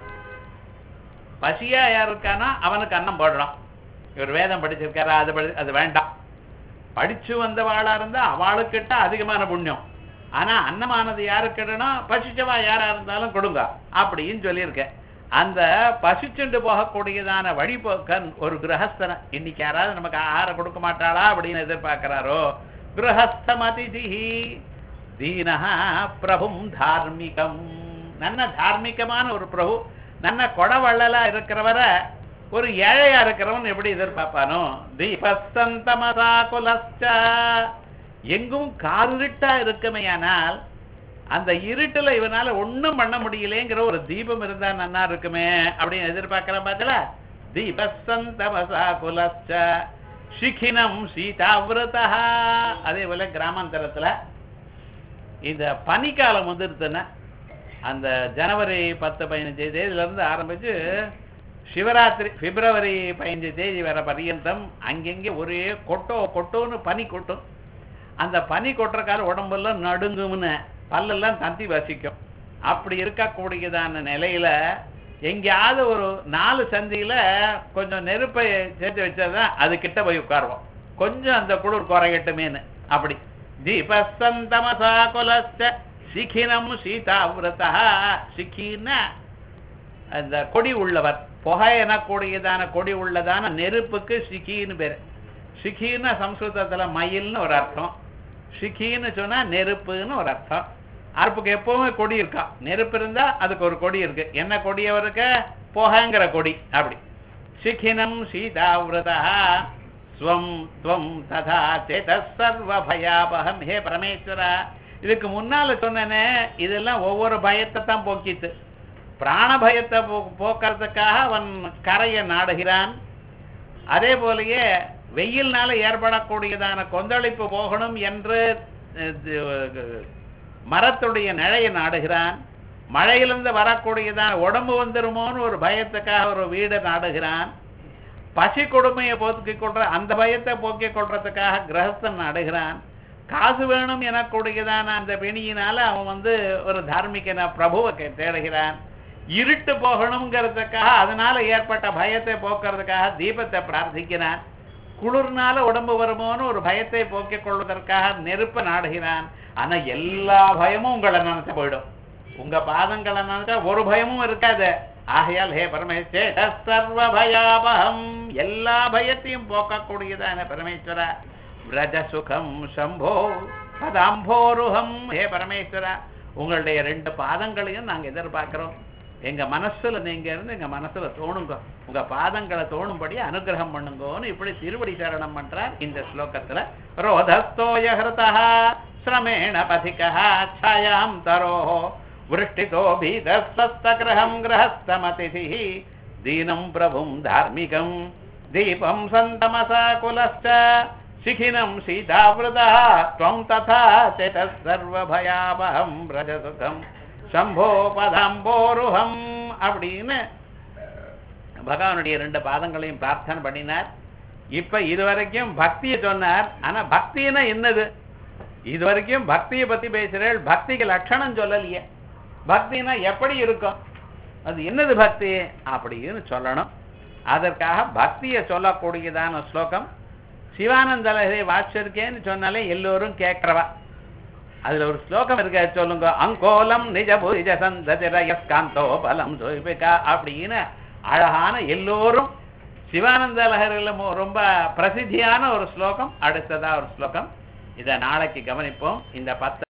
பசியா யார் இருக்கானா அவனுக்கு அன்னம் போடலாம் இவர் வேதம் படிச்சிருக்காரா அது படி அது வேண்டாம் படிச்சு வந்தவாளா இருந்தா அவளுக்கிட்ட அதிகமான புண்ணியம் ஆனா அன்னமானது யாருக்கிட்டனா பசிச்சவா யாரா இருந்தாலும் கொடுங்க அப்படின்னு சொல்லியிருக்கேன் அந்த பசிச்சுண்டு போகக்கூடியதான வழிபோக்கன் ஒரு கிரகஸ்தன இன்னைக்கு யாராவது நமக்கு ஆகாரம் கொடுக்க மாட்டாளா அப்படின்னு எதிர்பார்க்கிறாரோ கிரகஸ்தமதிதிஹி தீனஹா பிரபும் தார்மிகம் நல்ல தார்மிகமான ஒரு பிரபு நல்ல கொடவள்ளலா இருக்கிறவரை ஒரு ஏழையா இருக்கிறவன் எப்படி எதிர்பார்ப்பானோ தீபஸ்தந்தமசா குலஸ்ச எங்கும் காரிருட்டா இருக்குமேயானால் அந்த இருட்டுல இவனால ஒண்ணும் பண்ண முடியலேங்கிற ஒரு தீபம் இருந்தா நன்னா இருக்குமே அப்படின்னு எதிர்பார்க்கிற பார்த்தல தீபஸ்தந்தமசா குலஸ்ச சிகினம் சீதாவிரதா அதே போல கிராமாந்தரத்துல இந்த பனிக்காலம் வந்துருதுன்னா அந்த ஜனவரி பத்து பதினஞ்சு தேதியில இருந்து ஆரம்பிச்சு சிவராத்திரி பிப்ரவரி பதினஞ்சு தேதி வர பர்யந்தம் அங்கங்கே ஒரே கொட்டோ கொட்டோன்னு பனி கொட்டும் அந்த பனி கொட்டுற கால உடம்பெல்லாம் நடுங்கும்னு பல்லெல்லாம் தந்தி வசிக்கும் அப்படி இருக்கக்கூடியதான நிலையில எங்கேயாவது ஒரு நாலு சந்தியில கொஞ்சம் நெருப்பை சேர்த்து வச்சாதான் அது கிட்ட போய் உட்காருவோம் கொஞ்சம் அந்த குளிர் குறையட்டுமேன்னு அப்படி தீபஸ்தந்தமசா குலஸ்ட சிகினம் சீதாவிரதா சிக்கின்னா அந்த கொடி உள்ளவர் புகை எனக்கூடியதான கொடி உள்ளதான நெருப்புக்கு சிக்கின்னு பேரு சிக்கின்னு சம்ஸ்கிருதத்துல மயில்னு ஒரு அர்த்தம் சிக்கின்னு சொன்னா நெருப்புன்னு ஒரு அர்த்தம் அறுப்புக்கு எப்பவுமே கொடி இருக்கா நெருப்பு இருந்தா அதுக்கு ஒரு கொடி இருக்கு என்ன கொடி அவருக்கு புகைங்கிற கொடி அப்படி சிக்கினம் சீதாவிரதா ஸ்வம் துவம் ததா சேத சர்வ பயாபகம் ஹே பரமேஸ்வரா இதுக்கு முன்னால சொன்னனே இதெல்லாம் ஒவ்வொரு பயத்தை தான் போக்கித்து பிராண பயத்தை போ போக்குறதுக்காக அவன் கரையை நாடுகிறான் அதே போலயே வெயில்னால ஏற்படக்கூடியதான கொந்தளிப்பு போகணும் என்று அஹ், மரத்துடைய நிழையை நாடுகிறான் மழையிலிருந்து வரக்கூடியதான உடம்பு வந்துருமோன்னு ஒரு பயத்துக்காக ஒரு வீடை நாடுகிறான் பசி கொடுமையை போக்கிக் கொள்ற அந்த பயத்தை போக்கிக் கொள்றதுக்காக கிரகஸ்தன் நாடுகிறான் காசு வேணும் எனக்கூடியதான அந்த பிணியினால அவன் வந்து ஒரு தார்மிகன பிரபுவை கே- தேடுகிறான் இருட்டு போகணுங்கிறதுக்காக அதனால ஏற்பட்ட பயத்தை போக்குறதுக்காக தீபத்தை பிரார்த்திக்கிறான் குளிர்னால உடம்பு வருமோன்னு ஒரு பயத்தை போக்கிக் கொள்வதற்காக நெருப்பை நாடுகிறான் ஆனா எல்லா பயமும் உங்களை நினைச்சு போயிடும் உங்க பாதங்களை நினைச்சா ஒரு பயமும் இருக்காது ஆகையால் ஹே பரமேஸ்வர சர்வ பயாபகம் எல்லா பயத்தையும் போக்கக்கூடியதான பரமேஸ்வரா விரஜ சுகம் சம்போ பதாம்போருகம் ஹே பரமேஸ்வரா உங்களுடைய ரெண்டு பாதங்களையும் நாங்க எதிர்பார்க்கிறோம் எங்க மனசுல நீங்க இருந்து எங்க மனசுல தோணுங்க உங்க பாதங்களை தோணும்படி அனுகிரகம் பண்ணுங்கன்னு இப்படி திருவடி சரணம் பண்றார் இந்த ஸ்லோகத்துல ரோதஸ்தோய ஹிருதா சிரமேண பதிகா ಛಾಯಾಂ தரோஹோ वृष्टितो भीतस्वस्तग्रहम् गृहस्थमतिथिः दीनम् प्रभुम् धार्मिकम् दीपम् सन्तमसा कुलश्च शिखिनम् सीतावृतः त्वम् तथा चेतः सर्वभयावहम् व्रजसुखम् சம்போ பதாம்போருஹம் அப்படின்னு பகவானுடைய ரெண்டு பாதங்களையும் பிரார்த்தனை பண்ணினார் இப்ப இதுவரைக்கும் பக்தியை சொன்னார் ஆனா பக்தினா என்னது இதுவரைக்கும் பக்தியை பத்தி பேசுறேன் பக்திக்கு லட்சணம் சொல்லலையே பக்தினா எப்படி இருக்கும் அது என்னது பக்தி அப்படின்னு சொல்லணும் அதற்காக பக்தியை சொல்லக்கூடியதான ஸ்லோகம் சிவானந்த லஹரி வாசிச்சிருக்கேன்னு சொன்னாலே எல்லோரும் கேட்கிறவா அதுல ஒரு ஸ்லோகம் இருக்க சொல்லுங்க அங்கோலம் நிஜ புரிஜ சந்ததிரயஸ்காந்தோ பலம் சுபிகா அப்படின்னு அழகான எல்லோரும் சிவானந்த லஹரில மு- ரொம்ப பிரசித்தியான ஒரு ஸ்லோகம் அடுத்ததா ஒரு ஸ்லோகம் இதை நாளைக்கு கவனிப்போம் இந்த பத்து